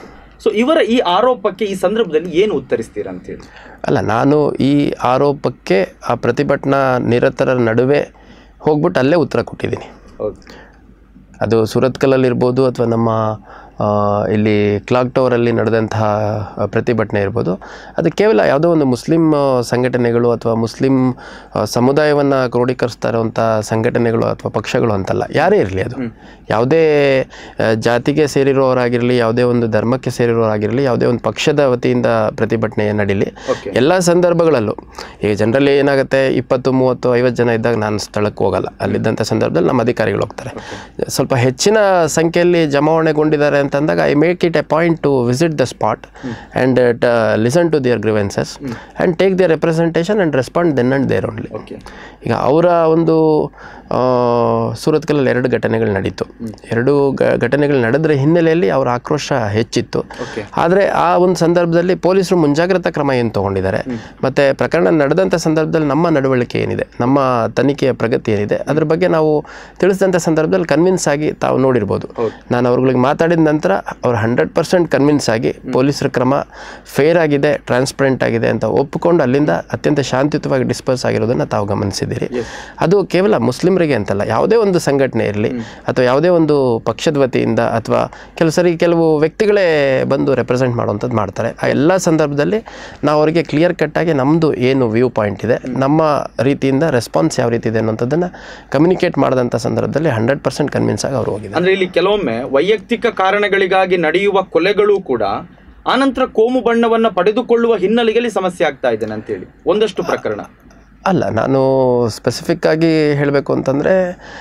ಸೊ ಇವರ ಈ ಆರೋಪಕ್ಕೆ ಈ ಸಂದರ್ಭದಲ್ಲಿ ಏನು ಉತ್ತರಿಸ್ತೀರಾ ಅಂತ ಹೇಳಿ ಅಲ್ಲ ನಾನು ಈ ಆರೋಪಕ್ಕೆ ಆ ಪ್ರತಿಭಟನಾ ನಿರತರ ನಡುವೆ ಹೋಗ್ಬಿಟ್ಟು ಅಲ್ಲೇ ಉತ್ತರ ಕೊಟ್ಟಿದ್ದೀನಿ ಹೌದು ಅದು ಸುರತ್ಕಲಲ್ಲಿರ್ಬೋದು ಅಥವಾ ನಮ್ಮ ಆ, ಇಲ್ಲಿ ಕ್ಲಾಕ್ ಟವರಲ್ಲಿ ನಡೆದಂತಹ ಆ, ಪ್ರತಿಭಟನೆ ಇರ್ಬೋದು ಅದು ಕೇವಲ ಯಾವುದೋ ಒಂದು ಮುಸ್ಲಿಂ ಆ, ಸಂಘಟನೆಗಳು ಅಥವಾ ಮುಸ್ಲಿಂ ಸಮುದಾಯವನ್ನು ಕ್ರೋಢೀಕರಿಸ್ತಾ ಇರುವಂಥ ಸಂಘಟನೆಗಳು ಅಥವಾ ಪಕ್ಷಗಳು ಅಂತಲ್ಲ ಯಾರೇ ಇರಲಿ ಅದು ಯಾವುದೇ ಆ, ಜಾತಿಗೆ ಸೇರಿರೋರಾಗಿರಲಿ ಯಾವುದೇ ಒಂದು ಧರ್ಮಕ್ಕೆ ಸೇರಿರೋರಾಗಿರಲಿ ಯಾವುದೇ ಒಂದು ಪಕ್ಷದ ವತಿಯಿಂದ ಪ್ರತಿಭಟನೆ ನಡೀಲಿ ಓಕೆ ಎಲ್ಲ ಸಂದರ್ಭಗಳಲ್ಲೂ ಈಗ ಜನರಲಿ ಏನಾಗುತ್ತೆ ಇಪ್ಪತ್ತು ಮೂವತ್ತು ಐವತ್ತು ಜನ ಇದ್ದಾಗ ನಾನು ಸ್ಥಳಕ್ಕೆ ಹೋಗಲ್ಲ ಅಲ್ಲಿದ್ದಂಥ ಸಂದರ್ಭದಲ್ಲಿ ನಮ್ಮ ಅಧಿಕಾರಿಗಳು ಹೋಗ್ತಾರೆ ಸ್ವಲ್ಪ ಹೆಚ್ಚಿನ ಸಂಖ್ಯೆಯಲ್ಲಿ ಜಮಾವಣೆಗೊಂಡಿದ್ದಾರೆ ಅಂತಂದಾಗ I make it a point to visit the spot and listen to their grievances and take their representation and respond then and there only okay ಈಗ ಅವರ ಒಂದು ಆ, ಸೂರತ್ಕಲಲ್ಲಿ ಎರಡು ಘಟನೆಗಳು ನಡೀತು ಎರಡು ಗ- ಘಟನೆಗಳು ನಡೆದ್ರ ಹಿನ್ನೆಲೆಯಲ್ಲಿ ಅವರ ಆಕ್ರೋಶ ಹೆಚ್ಚಿತ್ತು ಓಕೆ ಆದರೆ ಆ ಒಂದು ಸಂದರ್ಭದಲ್ಲಿ ಪೊಲೀಸರು ಮುಂಜಾಗ್ರತಾ ಕ್ರಮ ಏನು ತಗೊಂಡಿದ್ದಾರೆ ಮತ್ತು ಪ್ರಕರಣ ನಡೆದಂಥ ಸಂದರ್ಭದಲ್ಲಿ ನಮ್ಮ ನಡವಳಿಕೆ ಏನಿದೆ ನಮ್ಮ ತನಿಖೆಯ ಪ್ರಗತಿ ಏನಿದೆ ಅದ್ರ ಬಗ್ಗೆ ನಾವು ತಿಳಿಸಿದಂಥ ಸಂದರ್ಭದಲ್ಲಿ ಕನ್ವಿನ್ಸ್ ಆಗಿ ತಾವು ನೋಡಿರ್ಬೋದು ಹೌದು. ನಾನು ಅವ್ರುಗಳಿಗೆ ಮಾತಾಡಿದ ನಂತರ ಅವ್ರು ಹಂಡ್ರೆಡ್ ಪರ್ಸೆಂಟ್ ಕನ್ವಿನ್ಸ್ ಆಗಿ ಪೊಲೀಸರ ಕ್ರಮ ಫೇರ್ ಆಗಿದೆ ಟ್ರಾನ್ಸ್ಪರೆಂಟ್ ಆಗಿದೆ ಅಂತ ಒಪ್ಪಿಕೊಂಡು ಅಲ್ಲಿಂದ ಅತ್ಯಂತ ಶಾಂತಿಯುತವಾಗಿ ಡಿಸ್ಪರ್ಸ್ ಆಗಿರೋದನ್ನು ತಾವು ಗಮನಿಸಿದ್ದೀರಿ ಅದು ಕೇವಲ ಮುಸ್ಲಿಮರಿಗೆ ಅಂತಲ್ಲ ಯಾವುದೇ ಒಂದು ಸಂಘಟನೆ ಇರಲಿ ಅಥವಾ ಯಾವುದೇ ಒಂದು ಪಕ್ಷದ ವತಿಯಿಂದ ಅಥವಾ ಕೆಲವು ಸರಿ ಕೆಲವು ವ್ಯಕ್ತಿಗಳೇ ಬಂದು ರೆಪ್ರೆಸೆಂಟ್ ಮಾಡುವಂಥದ್ದು ಮಾಡ್ತಾರೆ ಆ ಎಲ್ಲ ಸಂದರ್ಭದಲ್ಲಿ ನಾವು ಅವರಿಗೆ ಕ್ಲಿಯರ್ ಕಟ್ಟಾಗಿ ನಮ್ಮದು ಏನು ವ್ಯೂ ಪಾಯಿಂಟ್ ಇದೆ ನಮ್ಮ ರೀತಿಯಿಂದ ರೆಸ್ಪಾನ್ಸ್ ಯಾವ ರೀತಿ ಇದೆ ಅನ್ನೋಂಥದ್ದನ್ನು ಕಮ್ಯುನಿಕೇಟ್ ಮಾಡಿದಂಥ ಸಂದರ್ಭದಲ್ಲಿ ಹಂಡ್ರೆಡ್ ಪರ್ಸೆಂಟ್ ಕನ್ವಿನ್ಸ್ ಆಗಿ ಅವರು ಹೋಗಿದ್ದಾರೆ ಅಂದ್ರೆ ಇಲ್ಲಿ ಕೆಲವೊಮ್ಮೆ ವೈಯಕ್ತಿಕ ಕಾರಣಗಳಿಗಾಗಿ ನಡೆಯುವ ಕೊಲೆಗಳು ಕೂಡ ಆನಂತರ ಕೋಮು ಬಣ್ಣವನ್ನ ಪಡೆದುಕೊಳ್ಳುವ ಹಿನ್ನೆಲೆಯಲ್ಲಿ ಸಮಸ್ಯೆ ಆಗ್ತಾ ಇದ್ದೇನೆ ಅಂತ ಹೇಳಿ ಒಂದಷ್ಟು ಪ್ರಕರಣ ಅಲ್ಲ ನಾನು ಸ್ಪೆಸಿಫಿಕ್ ಆಗಿ ಹೇಳಬೇಕು ಅಂತಂದರೆ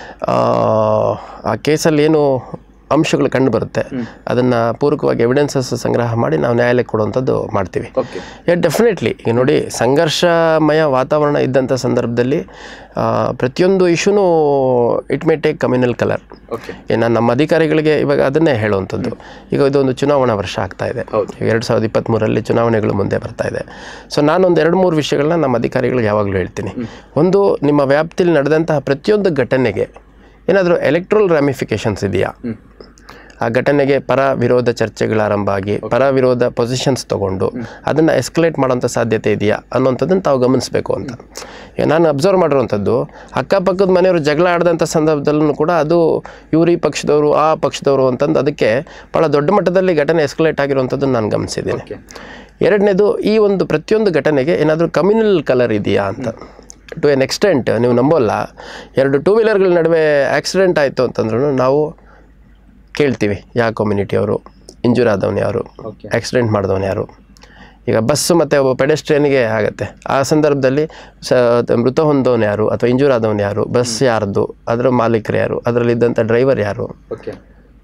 ಆ ಕೇಸಲ್ಲಿ ಏನು ಅಂಶಗಳು ಕಂಡು ಬರುತ್ತೆ ಅದನ್ನು ಪೂರಕವಾಗಿ ಎವಿಡೆನ್ಸಸ್ ಸಂಗ್ರಹ ಮಾಡಿ ನಾವು ನ್ಯಾಯಾಲಯಕ್ಕೆ ಕೊಡುವಂಥದ್ದು ಮಾಡ್ತೀವಿ ಓಕೆ ಯಾ ಡೆಫಿನೆಟ್ಲಿ ಈಗ ನೋಡಿ ಸಂಘರ್ಷಮಯ ವಾತಾವರಣ ಇದ್ದಂಥ ಸಂದರ್ಭದಲ್ಲಿ ಆ, ಪ್ರತಿಯೊಂದು ಇಶ್ಯೂನೂ it may take communal colour okay ನಾನು ನಮ್ಮ ಅಧಿಕಾರಿಗಳಿಗೆ ಇವಾಗ ಅದನ್ನೇ ಹೇಳುವಂಥದ್ದು ಈಗ ಇದೊಂದು ಚುನಾವಣಾ ವರ್ಷ ಆಗ್ತಾ ಇದೆ ಹೌದು. ಈಗ ಎರಡು ಸಾವಿರದ ಇಪ್ಪತ್ತ್ಮೂರರಲ್ಲಿ ಚುನಾವಣೆಗಳು ಮುಂದೆ ಬರ್ತಾ ಇದೆ ಸೊ ನಾನೊಂದು ಎರಡು ಮೂರು ವಿಷಯಗಳನ್ನ ನಮ್ಮ ಅಧಿಕಾರಿಗಳಿಗೆ ಯಾವಾಗಲೂ ಹೇಳ್ತೀನಿ ಒಂದು ನಿಮ್ಮ ವ್ಯಾಪ್ತಿಯಲ್ಲಿ ನಡೆದಂತಹ ಪ್ರತಿಯೊಂದು ಘಟನೆಗೆ ಏನಾದರೂ ಎಲೆಕ್ಟ್ರಲ್ ರ್ಯಾಮಿಫಿಕೇಶನ್ಸ್ ಇದೆಯಾ ಹ್ಮ್. ಆ ಘಟನೆಗೆ ಪರ ವಿರೋಧ ಚರ್ಚೆಗಳು ಆರಂಭ ಆಗಿ ಪರ ವಿರೋಧ ಪೊಸಿಷನ್ಸ್ ತಗೊಂಡು ಅದನ್ನು ಎಸ್ಕಲೇಟ್ ಮಾಡೋಂಥ ಸಾಧ್ಯತೆ ಇದೆಯಾ ಅನ್ನೋಂಥದ್ದನ್ನು ತಾವು ಗಮನಿಸಬೇಕು ಅಂತ ಈಗ ನಾನು ಅಬ್ಸರ್ವ್ ಮಾಡಿರುವಂಥದ್ದು ಅಕ್ಕಪಕ್ಕದ ಮನೆಯವರು ಜಗಳ ಆಡಿದಂಥ ಸಂದರ್ಭದಲ್ಲೂ ಕೂಡ ಅದು ಇವರು ಈ ಪಕ್ಷದವರು ಆ ಪಕ್ಷದವರು ಅಂತಂದು ಅದಕ್ಕೆ ಭಾಳ ದೊಡ್ಡ ಮಟ್ಟದಲ್ಲಿ ಘಟನೆ ಎಸ್ಕಲೇಟ್ ಆಗಿರುವಂಥದ್ದನ್ನು ನಾನು ಗಮನಿಸಿದ್ದೀನಿ ಓಕೆ ಎರಡನೇದು ಈ ಒಂದು ಪ್ರತಿಯೊಂದು ಘಟನೆಗೆ ಏನಾದರೂ ಕಮ್ಯುನಲ್ ಕಲರ್ ಇದೆಯಾ ಅಂತ ಟು ಎನ್ ಎಕ್ಸ್ಟೆಂಟ್ ನೀವು ನಂಬೋಲ್ಲ ಎರಡು ಟೂ ವೀಲರ್ಗಳ ನಡುವೆ ಆಕ್ಸಿಡೆಂಟ್ ಆಯಿತು ಅಂತಂದ್ರೂ ನಾವು ಕೇಳ್ತೀವಿ ಯಾವ ಕಮ್ಯುನಿಟಿಯವರು ಇಂಜೂರ್ ಆದವನು ಯಾರು ಓಕೆ ಆಕ್ಸಿಡೆಂಟ್ ಮಾಡಿದವನು ಯಾರು ಈಗ ಬಸ್ಸು ಮತ್ತು ಒಬ್ಬ ಪೆಡೆಸ್ಟ್ರಿಯನ್ಗೆ ಆಗುತ್ತೆ ಆ ಸಂದರ್ಭದಲ್ಲಿ ಸ ಮೃತ ಹೊಂದವನು ಯಾರು ಅಥವಾ ಇಂಜೂರ್ ಆದವನು ಯಾರು ಬಸ್ ಯಾರ್ದು ಅದರ ಮಾಲೀಕರು ಯಾರು ಅದರಲ್ಲಿದ್ದಂಥ ಡ್ರೈವರ್ ಯಾರು ಓಕೆ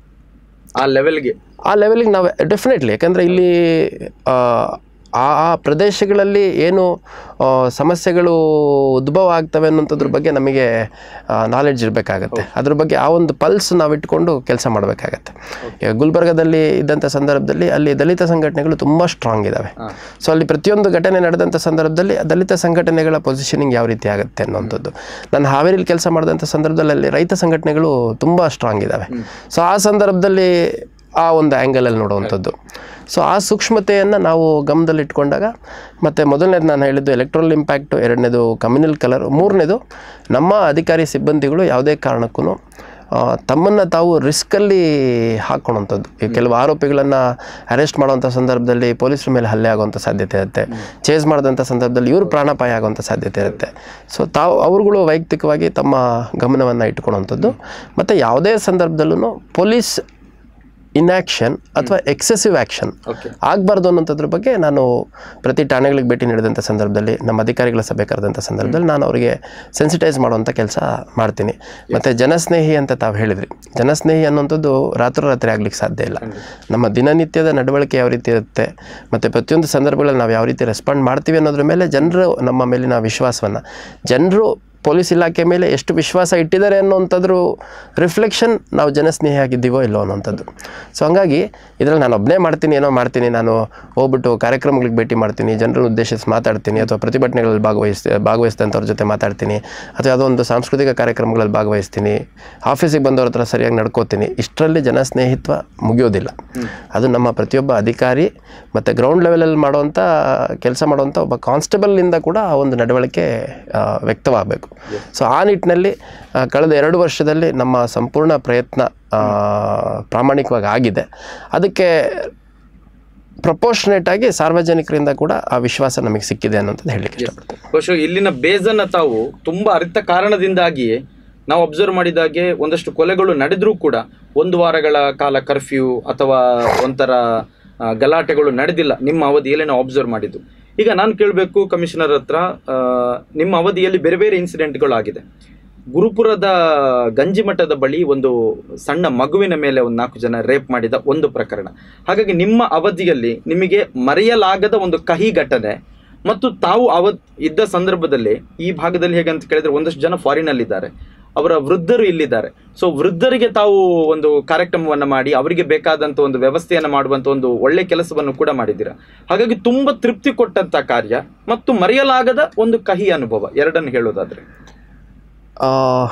ಆ ಲೆವೆಲ್ಗೆ ಆ ಲೆವೆಲಿಗೆ ನಾವು ಡೆಫಿನೆಟ್ಲಿ ಯಾಕಂದರೆ ಇಲ್ಲಿ ಆ, ಆ ಆ ಪ್ರದೇಶಗಳಲ್ಲಿ ಏನು ಆ, ಸಮಸ್ಯೆಗಳು ಉದ್ಭವ ಆಗ್ತವೆ ಅನ್ನೋಂಥದ್ರ ಬಗ್ಗೆ ನಮಗೆ ನಾಲೆಡ್ಜ್ ಇರಬೇಕಾಗತ್ತೆ ಅದ್ರ ಬಗ್ಗೆ ಆ ಒಂದು ಪಲ್ಸ್ ನಾವು ಇಟ್ಕೊಂಡು ಕೆಲಸ ಮಾಡಬೇಕಾಗತ್ತೆ ಈಗ ಗುಲ್ಬರ್ಗದಲ್ಲಿ ಇದ್ದಂಥ ಸಂದರ್ಭದಲ್ಲಿ ಅಲ್ಲಿ ದಲಿತ ಸಂಘಟನೆಗಳು ತುಂಬ ಸ್ಟ್ರಾಂಗ್ ಇದ್ದಾವೆ ಹಾಂ ಸೊ ಅಲ್ಲಿ ಪ್ರತಿಯೊಂದು ಘಟನೆ ನಡೆದಂಥ ಸಂದರ್ಭದಲ್ಲಿ ದಲಿತ ಸಂಘಟನೆಗಳ ಪೊಸಿಷನಿಂಗ್ ಯಾವ ರೀತಿ ಆಗುತ್ತೆ ಅನ್ನೋಂಥದ್ದು ನಾನು ಹಾವೇರಿಲಿ ಕೆಲಸ ಮಾಡಿದಂಥ ಸಂದರ್ಭದಲ್ಲಿ ಅಲ್ಲಿ ರೈತ ಸಂಘಟನೆಗಳು ತುಂಬ ಸ್ಟ್ರಾಂಗ್ ಇದ್ದಾವೆ ಸೊ ಆ ಸಂದರ್ಭದಲ್ಲಿ ಆ ಒಂದು ಆ್ಯಂಗಲಲ್ಲಿ ನೋಡುವಂಥದ್ದು ಸೊ ಆ ಸೂಕ್ಷ್ಮತೆಯನ್ನು ನಾವು ಗಮನದಲ್ಲಿಟ್ಕೊಂಡಾಗ ಮತ್ತು ಮೊದಲನೇದು ನಾನು ಹೇಳಿದ್ದು ಎಲೆಕ್ಟ್ರಲ್ ಇಂಪ್ಯಾಕ್ಟು ಎರಡನೇದು ಕಮ್ಯುನಲ್ ಕಲರ್ ಮೂರನೇದು ನಮ್ಮ ಅಧಿಕಾರಿ ಸಿಬ್ಬಂದಿಗಳು ಯಾವುದೇ ಕಾರಣಕ್ಕೂ ತಮ್ಮನ್ನು ತಾವು ರಿಸ್ಕಲ್ಲಿ ಹಾಕ್ಕೊಳೋಂಥದ್ದು ಈಗ ಕೆಲವು ಆರೋಪಿಗಳನ್ನು ಅರೆಸ್ಟ್ ಮಾಡುವಂಥ ಸಂದರ್ಭದಲ್ಲಿ ಪೊಲೀಸರ ಮೇಲೆ ಹಲ್ಲೆ ಆಗುವಂಥ ಸಾಧ್ಯತೆ ಇರುತ್ತೆ ಚೇಸ್ ಮಾಡಿದಂಥ ಸಂದರ್ಭದಲ್ಲಿ ಇವರು ಪ್ರಾಣಾಪಾಯ ಆಗುವಂಥ ಸಾಧ್ಯತೆ ಇರುತ್ತೆ ಸೊ ತಾವು ಅವ್ರುಗಳು ವೈಯಕ್ತಿಕವಾಗಿ ತಮ್ಮ ಗಮನವನ್ನು ಇಟ್ಕೊಳ್ಳುವಂಥದ್ದು ಮತ್ತು ಯಾವುದೇ ಸಂದರ್ಭದಲ್ಲೂ ಪೊಲೀಸ್ ಇನ್ಯಾಕ್ಷನ್ ಅಥವಾ ಎಕ್ಸೆಸಿವ್ ಆ್ಯಕ್ಷನ್ ಓಕೆ ಆಗಬಾರ್ದು ಅನ್ನೋಂಥದ್ರ ಬಗ್ಗೆ ನಾನು ಪ್ರತಿ ಠಾಣೆಗಳಿಗೆ ಭೇಟಿ ನೀಡಿದಂಥ ಸಂದರ್ಭದಲ್ಲಿ ನಮ್ಮ ಅಧಿಕಾರಿಗಳ ಸಭೆ ಕರೆದಂಥ ಸಂದರ್ಭದಲ್ಲಿ ನಾನು ಅವರಿಗೆ ಸೆನ್ಸಿಟೈಸ್ ಮಾಡುವಂಥ ಕೆಲಸ ಮಾಡ್ತೀನಿ ಮತ್ತು ಜನಸ್ನೇಹಿ ಅಂತ ತಾವು ಹೇಳಿದ್ರಿ ಜನಸ್ನೇಹಿ ಅನ್ನೋಂಥದ್ದು ರಾತ್ರೋರಾತ್ರಿ ಆಗ್ಲಿಕ್ಕೆ ಸಾಧ್ಯ ಇಲ್ಲ ನಮ್ಮ ದಿನನಿತ್ಯದ ನಡವಳಿಕೆ ಯಾವ ರೀತಿ ಇರುತ್ತೆ ಮತ್ತು ಪ್ರತಿಯೊಂದು ಸಂದರ್ಭಗಳಲ್ಲಿ ನಾವು ಯಾವ ರೀತಿ ರೆಸ್ಪಾಂಡ್ ಮಾಡ್ತೀವಿ ಅನ್ನೋದ್ರ ಮೇಲೆ ಜನರು ನಮ್ಮ ಮೇಲಿನ ವಿಶ್ವಾಸವನ್ನು ಜನರು ಪೊಲೀಸ್ ಇಲಾಖೆ ಮೇಲೆ ಎಷ್ಟು ವಿಶ್ವಾಸ ಇಟ್ಟಿದ್ದಾರೆ ಅನ್ನೋಂಥದ್ರ ರಿಫ್ಲೆಕ್ಷನ್ ನಾವು ಜನಸ್ನೇಹಿಯಾಗಿದ್ದೀವೋ ಇಲ್ಲೋ ಅನ್ನೋಂಥದ್ದು ಸೊ ಹಂಗಾಗಿ ಇದರಲ್ಲಿ ನಾನು ಒಬ್ಬನೇ ಮಾಡ್ತೀನಿ ಏನೋ ಮಾಡ್ತೀನಿ ನಾನು ಹೋಗ್ಬಿಟ್ಟು ಕಾರ್ಯಕ್ರಮಗಳಿಗೆ ಭೇಟಿ ಮಾಡ್ತೀನಿ ಜನರನ್ನು ಉದ್ದೇಶಿಸಿ ಮಾತಾಡ್ತೀನಿ ಅಥವಾ ಪ್ರತಿಭಟನೆಗಳಲ್ಲಿ ಭಾಗವಹಿಸ್ ಭಾಗವಹಿಸಿದಂಥವ್ರ ಜೊತೆ ಮಾತಾಡ್ತೀನಿ ಅಥವಾ ಯಾವುದೋ ಒಂದು ಸಾಂಸ್ಕೃತಿಕ ಕಾರ್ಯಕ್ರಮಗಳಲ್ಲಿ ಭಾಗವಹಿಸ್ತೀನಿ ಆಫೀಸಿಗೆ ಬಂದವ್ರ ಹತ್ರ ಸರಿಯಾಗಿ ನಡ್ಕೋತೀನಿ ಇಷ್ಟರಲ್ಲಿ ಜನಸ್ನೇಹಿತ್ವ ಮುಗಿಯೋದಿಲ್ಲ ಅದು ನಮ್ಮ ಪ್ರತಿಯೊಬ್ಬ ಅಧಿಕಾರಿ ಮತ್ತು ಗ್ರೌಂಡ್ ಲೆವೆಲಲ್ಲಿ ಮಾಡುವಂಥ ಕೆಲಸ ಮಾಡುವಂಥ ಒಬ್ಬ ಕಾನ್ಸ್ಟೇಬಲ್ನಿಂದ ಕೂಡ ಆ ಒಂದು ನಡವಳಿಕೆ ಆ, ವ್ಯಕ್ತವಾಗಬೇಕು ಸೊ ಆ ನಿಟ್ಟಿನಲ್ಲಿ ಆ, ಕಳೆದ ಎರಡು ವರ್ಷದಲ್ಲಿ ನಮ್ಮ ಸಂಪೂರ್ಣ ಪ್ರಯತ್ನ ಆ, ಪ್ರಾಮಾಣಿಕವಾಗಿ ಆಗಿದೆ ಅದಕ್ಕೆ ಪ್ರಪೋರ್ಷನೇಟ್ ಆಗಿ ಸಾರ್ವಜನಿಕರಿಂದ ಕೂಡ ಆ ವಿಶ್ವಾಸ ನಮಗೆ ಸಿಕ್ಕಿದೆ ಅನ್ನೋಂಥದ್ದು ಹೇಳಲಿಕ್ಕೆ ಇಷ್ಟಪಡ್ತೀನಿ ಬಹುಶಃ ಇಲ್ಲಿನ ಬೇಜನ್ನ ತಾವು ತುಂಬಾ ಅರಿತ ಕಾರಣದಿಂದಾಗಿಯೇ ನಾವು ಅಬ್ಸರ್ವ್ ಮಾಡಿದಾಗೆ ಒಂದಷ್ಟು ಕೊಲೆಗಳು ನಡೆದ್ರೂ ಕೂಡ ಒಂದು ವಾರಗಳ ಕಾಲ ಕರ್ಫ್ಯೂ ಅಥವಾ ಒಂಥರ ಆ, ಗಲಾಟೆಗಳು ನಡೆದಿಲ್ಲ ನಿಮ್ಮ ಅವಧಿಯಲ್ಲಿ ನಾವು ಅಬ್ಸರ್ವ್ ಮಾಡಿದ್ದು ಈಗ ನಾನು ಕೇಳಬೇಕು ಕಮಿಷನರ್ ಹತ್ರ ಆ, ನಿಮ್ಮ ಅವಧಿಯಲ್ಲಿ ಬೇರೆ ಬೇರೆ ಇನ್ಸಿಡೆಂಟ್ಗಳು ಆಗಿದೆ ಗುರುಪುರದ ಗಂಜಿಮಠದ ಬಳಿ ಒಂದು ಸಣ್ಣ ಮಗುವಿನ ಮೇಲೆ ಒಂದು ನಾಲ್ಕು ಜನ ರೇಪ್ ಮಾಡಿದ ಒಂದು ಪ್ರಕರಣ ಹಾಗಾಗಿ ನಿಮ್ಮ ಅವಧಿಯಲ್ಲಿ ನಿಮಗೆ ಮರೆಯಲಾಗದ ಒಂದು ಕಹಿ ಘಟನೆ ಮತ್ತು ತಾವು ಅವತ್ ಇದ್ದ ಸಂದರ್ಭದಲ್ಲಿ ಈ ಭಾಗದಲ್ಲಿ ಹೇಗೆ ಅಂತ ಕೇಳಿದ್ರೆ ಒಂದಷ್ಟು ಜನ ಫಾರಿನ್ ಅಲ್ಲಿ ಇದ್ದಾರೆ ಅವರ ವೃದ್ಧರು ಇಲ್ಲಿದ್ದಾರೆ ಸೊ ವೃದ್ಧರಿಗೆ ತಾವು ಒಂದು ಕಾರ್ಯಕ್ರಮವನ್ನ ಮಾಡಿ ಅವರಿಗೆ ಬೇಕಾದಂತ ಒಂದು ವ್ಯವಸ್ಥೆಯನ್ನ ಮಾಡುವಂತ ಒಂದು ಒಳ್ಳೆ ಕೆಲಸವನ್ನು ಕೂಡ ಮಾಡಿದ್ದೀರಾ ಹಾಗಾಗಿ ತುಂಬಾ ತೃಪ್ತಿ ಕೊಟ್ಟಂತ ಕಾರ್ಯ ಮತ್ತು ಮರೆಯಲಾಗದ ಒಂದು ಕಹಿ ಅನುಭವ ಎರಡನ್ನು ಹೇಳೋದಾದ್ರೆ ಆ,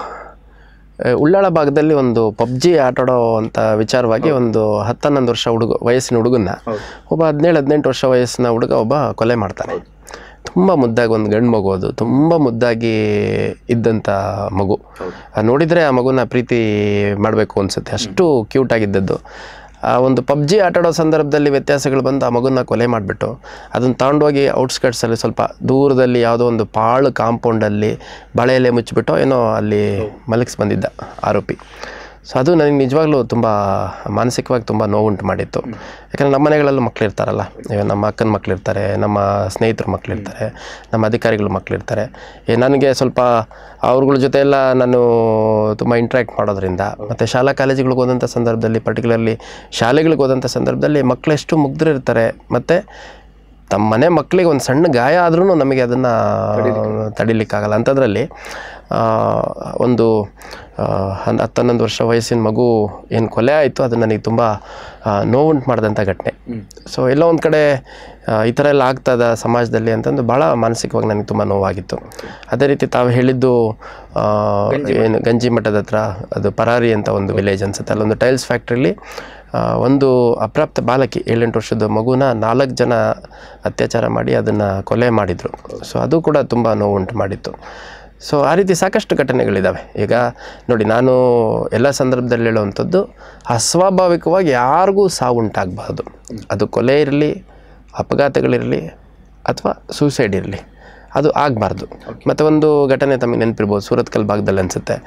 ಉಳ್ಳಾಳ ಭಾಗದಲ್ಲಿ ಒಂದು ಪಬ್ಜಿ ಆಟಾಡೋ ಅಂತ ವಿಚಾರವಾಗಿ ಒಂದು ಹತ್ತನ್ನೊಂದು ವರ್ಷ ಹುಡುಗ ವಯಸ್ಸಿನ ಹುಡುಗನ್ನ ಹೌದು. ಒಬ್ಬ ಹದಿನೇಳು ಹದಿನೆಂಟು ವರ್ಷ ವಯಸ್ಸಿನ ಹುಡುಗ ಒಬ್ಬ ಕೊಲೆ ಮಾಡ್ತಾನೆ ತುಂಬ ಮುದ್ದಾಗಿ ಒಂದು ಗಂಡು ಮಗು ಅದು ತುಂಬ ಮುದ್ದಾಗಿ ಇದ್ದಂಥ ಮಗು ಆ, ನೋಡಿದರೆ ಆ ಮಗುನ ಪ್ರೀತಿ ಮಾಡಬೇಕು ಅನಿಸುತ್ತೆ ಅಷ್ಟು ಕ್ಯೂಟ್ ಆಗಿದ್ದದ್ದು ಆ ಒಂದು ಪಬ್ಜಿ ಆಟಾಡೋ ಸಂದರ್ಭದಲ್ಲಿ ವ್ಯತ್ಯಾಸಗಳು ಬಂದು ಆ ಮಗುನ ಕೊಲೆ ಮಾಡಿಬಿಟ್ಟು ಅದನ್ನು ತಗೊಂಡೋಗಿ ಔಟ್ಸ್ಕಟ್ಸಲ್ಲಿ ಸ್ವಲ್ಪ ದೂರದಲ್ಲಿ ಯಾವುದೋ ಒಂದು ಪಾಳು ಕಾಂಪೌಂಡಲ್ಲಿ ಬಳೆ ಎಲೆ ಮುಚ್ಚಿಬಿಟ್ಟು ಏನೋ ಅಲ್ಲಿ ಮಲಗಿಸಿ ಬಂದಿದ್ದ ಆರೋಪಿ ಸೊ ಅದು ನನಗೆ ನಿಜವಾಗ್ಲೂ ತುಂಬ ಮಾನಸಿಕವಾಗಿ ತುಂಬ ನೋವುಂಟು ಮಾಡಿತ್ತು ಯಾಕಂದರೆ ನಮ್ಮ ಮನೆಗಳಲ್ಲೂ ಮಕ್ಕಳಿರ್ತಾರಲ್ಲ ಈಗ ನಮ್ಮ ಅಕ್ಕನ ಮಕ್ಕಳಿರ್ತಾರೆ ನಮ್ಮ ಸ್ನೇಹಿತರ ಮಕ್ಕಳಿರ್ತಾರೆ ನಮ್ಮ ಅಧಿಕಾರಿಗಳ ಮಕ್ಕಳಿರ್ತಾರೆ ಏ ನನಗೆ ಸ್ವಲ್ಪ ಅವ್ರಗಳ ಜೊತೆ ಎಲ್ಲ ನಾನು ತುಂಬ ಇಂಟ್ರ್ಯಾಕ್ಟ್ ಮಾಡೋದ್ರಿಂದ ಮತ್ತು ಶಾಲಾ ಕಾಲೇಜುಗಳಿಗೆ ಹೋದಂಥ ಸಂದರ್ಭದಲ್ಲಿ ಪರ್ಟಿಕ್ಯುಲರ್ಲಿ ಶಾಲೆಗಳಿಗೆ ಹೋದಂಥ ಸಂದರ್ಭದಲ್ಲಿ ಮಕ್ಕಳೆಷ್ಟು ಮುಗ್ಧರಿರ್ತಾರೆ ಮತ್ತು ತಮ್ಮ ಮನೆ ಮಕ್ಕಳಿಗೆ ಒಂದು ಸಣ್ಣ ಗಾಯ ಆದ್ರೂ ನಮಗೆ ಅದನ್ನು ತಡಿಲಿಕ್ಕಾಗಲ್ಲ ಅಂಥದ್ರಲ್ಲಿ ಆ, ಒಂದು ಆ, ಹನ್ ಹತ್ತನ್ನೊಂದು ವರ್ಷ ವಯಸ್ಸಿನ ಮಗು ಏನು ಕೊಲೆ ಆಯಿತು ಅದು ನನಗೆ ತುಂಬ ನೋವುಂಟು ಮಾಡಿದಂಥ ಘಟನೆ ಸೊ ಎಲ್ಲೋ ಒಂದು ಕಡೆ ಆ, ಈ ಥರ ಎಲ್ಲ ಆಗ್ತದ ಸಮಾಜದಲ್ಲಿ ಅಂತಂದು ಭಾಳ ಮಾನಸಿಕವಾಗಿ ನನಗೆ ತುಂಬ ನೋವಾಗಿತ್ತು ಅದೇ ರೀತಿ ತಾವು ಹೇಳಿದ್ದು ಆ, ಏನು ಗಂಜಿ ಮಠದ ಹತ್ರ ಅದು ಪರಾರಿ ಅಂತ ಒಂದು ವಿಲೇಜ್ ಅನ್ಸುತ್ತೆ ಅಲ್ಲೊಂದು ಟೈಲ್ಸ್ ಫ್ಯಾಕ್ಟ್ರಿಲಿ ಆ, ಒಂದು ಅಪ್ರಾಪ್ತ ಬಾಲಕಿ ಏಳೆಂಟು ವರ್ಷದ ಮಗುನ ನಾಲ್ಕು ಜನ ಅತ್ಯಾಚಾರ ಮಾಡಿ ಅದನ್ನು ಕೊಲೆ ಮಾಡಿದರು ಸೊ ಅದು ಕೂಡ ತುಂಬ ನೋವುಂಟು ಮಾಡಿತ್ತು ಸೊ ಆ ರೀತಿ ಸಾಕಷ್ಟು ಘಟನೆಗಳಿದ್ದಾವೆ ಈಗ ನೋಡಿ ನಾನು ಎಲ್ಲ ಸಂದರ್ಭದಲ್ಲಿ ಹೇಳುವಂಥದ್ದು ಅಸ್ವಾಭಾವಿಕವಾಗಿ ಯಾರಿಗೂ ಸಾವುಂಟಾಗಬಾರ್ದು ಅದು ಕೊಲೆ ಇರಲಿ ಅಪಘಾತಗಳಿರಲಿ ಅಥವಾ ಸೂಸೈಡ್ ಇರಲಿ ಅದು ಆಗಬಾರ್ದು ಮತ್ತು ಒಂದು ಘಟನೆ ತಮಗೆ ನೆನಪಿರ್ಬೋದು ಸೂರತ್ಕಲ್ ಭಾಗದಲ್ಲಿ ಅನಿಸುತ್ತೆ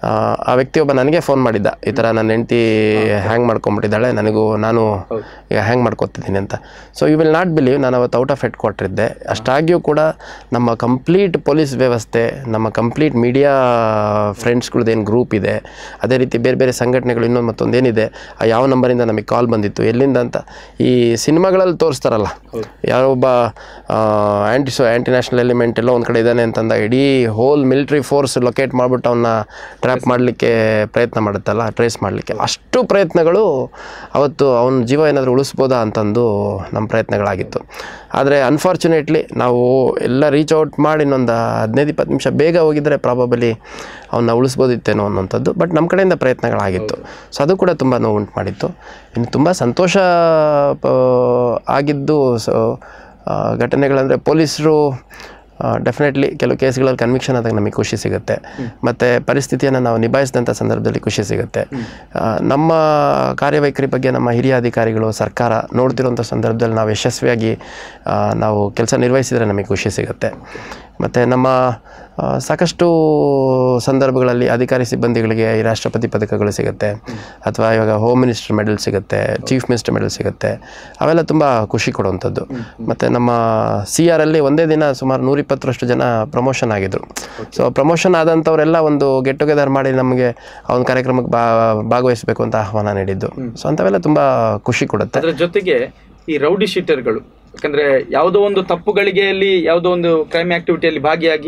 ಆ ವ್ಯಕ್ತಿಯೊಬ್ಬ ನನಗೆ ಫೋನ್ ಮಾಡಿದ್ದ ಈ ಥರ ನನ್ನ ಹೆಂಡತಿ ಹ್ಯಾಂಗ್ ಮಾಡ್ಕೊಂಬಿಟ್ಟಿದ್ದಾಳೆ ನನಗೂ ನಾನು ಈಗ ಹ್ಯಾಂಗ್ ಮಾಡ್ಕೊತಿದ್ದೀನಿ ಅಂತ so you will not believe ನಾನು ಅವತ್ತು ಔಟ್ ಆಫ್ ಹೆಡ್ ಕ್ವಾರ್ಟರ್ ಇದ್ದೆ ಅಷ್ಟಾಗಿಯೂ ಕೂಡ ನಮ್ಮ ಕಂಪ್ಲೀಟ್ ಪೊಲೀಸ್ ವ್ಯವಸ್ಥೆ ನಮ್ಮ ಕಂಪ್ಲೀಟ್ ಮೀಡಿಯಾ ಫ್ರೆಂಡ್ಸ್ಗಳದ್ದೇನು ಗ್ರೂಪ್ ಇದೆ ಅದೇ ರೀತಿ ಬೇರೆ ಬೇರೆ ಸಂಘಟನೆಗಳು ಇನ್ನೊಂದು ಮತ್ತೊಂದು ಏನಿದೆ ಆ ಯಾವ ನಂಬರಿಂದ ನಮಗೆ ಕಾಲ್ ಬಂದಿತ್ತು ಎಲ್ಲಿಂದ ಅಂತ ಈ ಸಿನಿಮಾಗಳಲ್ಲಿ ತೋರಿಸ್ತಾರಲ್ಲ ಯಾರೊಬ್ಬ anti so anti national element ಎಲ್ಲೋ ಒಂದು ಕಡೆ ಇದ್ದಾನೆ ಅಂತಂದಾಗ ಇಡೀ ಹೋಲ್ ಮಿಲಿಟ್ರಿ ಫೋರ್ಸ್ ಲೊಕೇಟ್ ಮಾಡಿಬಿಟ್ಟು ಅವನ್ನ ಟ್ರ್ಯಾಪ್ ಮಾಡಲಿಕ್ಕೆ ಪ್ರಯತ್ನ ಮಾಡುತ್ತಲ್ಲ ಟ್ರೇಸ್ ಮಾಡಲಿಕ್ಕೆ ಅಷ್ಟು ಪ್ರಯತ್ನಗಳು ಅವತ್ತು ಅವನ ಜೀವ ಏನಾದರೂ ಉಳಿಸ್ಬೋದಾ ಅಂತಂದು ನಮ್ಮ ಪ್ರಯತ್ನಗಳಾಗಿತ್ತು ಆದರೆ ಅನ್ಫಾರ್ಚುನೇಟ್ಲಿ ನಾವು ಎಲ್ಲ ರೀಚ್ ಔಟ್ ಮಾಡಿ ಇನ್ನೊಂದು ಹದಿನೈದು ಇಪ್ಪತ್ತು ನಿಮಿಷ ಬೇಗ ಹೋಗಿದ್ದರೆ ಪ್ರಾಬಬಲಿ ಅವನ್ನ ಉಳಿಸ್ಬೋದಿತ್ತೇನೋ ಅನ್ನೋಂಥದ್ದು ಬಟ್ ನಮ್ಮ ಕಡೆಯಿಂದ ಪ್ರಯತ್ನಗಳಾಗಿತ್ತು ಸೊ ಅದು ಕೂಡ ತುಂಬ ನೋವು ಉಂಟು ಮಾಡಿತ್ತು ಇನ್ನು ತುಂಬ ಸಂತೋಷ ಪ- ಆಗಿದ್ದು ಸೊ ಆ, ಘಟನೆಗಳಂದರೆ ಪೊಲೀಸರು ಡೆಫಿನೆಟ್ಲಿ ಕೆಲವು ಕೇಸ್ಗಳಲ್ಲಿ ಕನ್ವಿಕ್ಷನ್ ಆದಾಗ ನಮಗೆ ಖುಷಿ ಸಿಗುತ್ತೆ ಮತ್ತು ಪರಿಸ್ಥಿತಿಯನ್ನು ನಾವು ನಿಭಾಯಿಸಿದಂಥ ಸಂದರ್ಭದಲ್ಲಿ ಖುಷಿ ಸಿಗುತ್ತೆ ಆ, ನಮ್ಮ ಕಾರ್ಯವೈಖರಿ ಬಗ್ಗೆ ನಮ್ಮ ಹಿರಿಯ ಅಧಿಕಾರಿಗಳು ಸರ್ಕಾರ ನೋಡ್ತಿರೋಂಥ ಸಂದರ್ಭದಲ್ಲಿ ನಾವು ಯಶಸ್ವಿಯಾಗಿ ಆ, ನಾವು ಕೆಲಸ ನಿರ್ವಹಿಸಿದರೆ ನಮಗೆ ಖುಷಿ ಸಿಗುತ್ತೆ ಮತ್ತು ನಮ್ಮ ಆ, ಸಾಕಷ್ಟು ಸಂದರ್ಭಗಳಲ್ಲಿ ಅಧಿಕಾರಿ ಸಿಬ್ಬಂದಿಗಳಿಗೆ ಈ ರಾಷ್ಟ್ರಪತಿ ಪದಕಗಳು ಸಿಗುತ್ತೆ ಅಥವಾ ಇವಾಗ ಹೋಮ್ ಮಿನಿಸ್ಟರ್ ಮೆಡಲ್ ಸಿಗುತ್ತೆ ಚೀಫ್ ಮಿನಿಸ್ಟರ್ ಮೆಡಲ್ ಸಿಗುತ್ತೆ ಅವೆಲ್ಲ ತುಂಬ ಖುಷಿ ಕೊಡುವಂಥದ್ದು ಮತ್ತು ನಮ್ಮ ಸಿ ಆರಲ್ಲಿ ಒಂದೇ ದಿನ ಸುಮಾರು ನೂರಿಪ್ಪತ್ತರಷ್ಟು ಜನ ಪ್ರಮೋಷನ್ ಆಗಿದ್ರು ಸೊ ಪ್ರಮೋಷನ್ ಆದಂಥವರೆಲ್ಲ ಒಂದು ಗೆಟ್ ಟುಗೆದರ್ ಮಾಡಿ ನಮಗೆ ಆ ಒಂದು ಕಾರ್ಯಕ್ರಮಕ್ಕೆ ಬಾ ಭಾಗವಹಿಸಬೇಕು ಅಂತ ಆಹ್ವಾನ ನೀಡಿದ್ದು ಸೊ ಅಂಥವೆಲ್ಲ ತುಂಬ ಖುಷಿ ಕೊಡುತ್ತೆ ಅದರ ಜೊತೆಗೆ ಈ ರೌಡಿ ಶೀಟರ್ಗಳು ಯಾಕಂದ್ರೆ ಯಾವುದೋ ಒಂದು ತಪ್ಪುಗಳಿಗೆಯಲ್ಲಿ ಯಾವುದೋ ಒಂದು ಕ್ರೈಮ್ ಆಕ್ಟಿವಿಟಿಯಲ್ಲಿ ಭಾಗಿಯಾಗಿ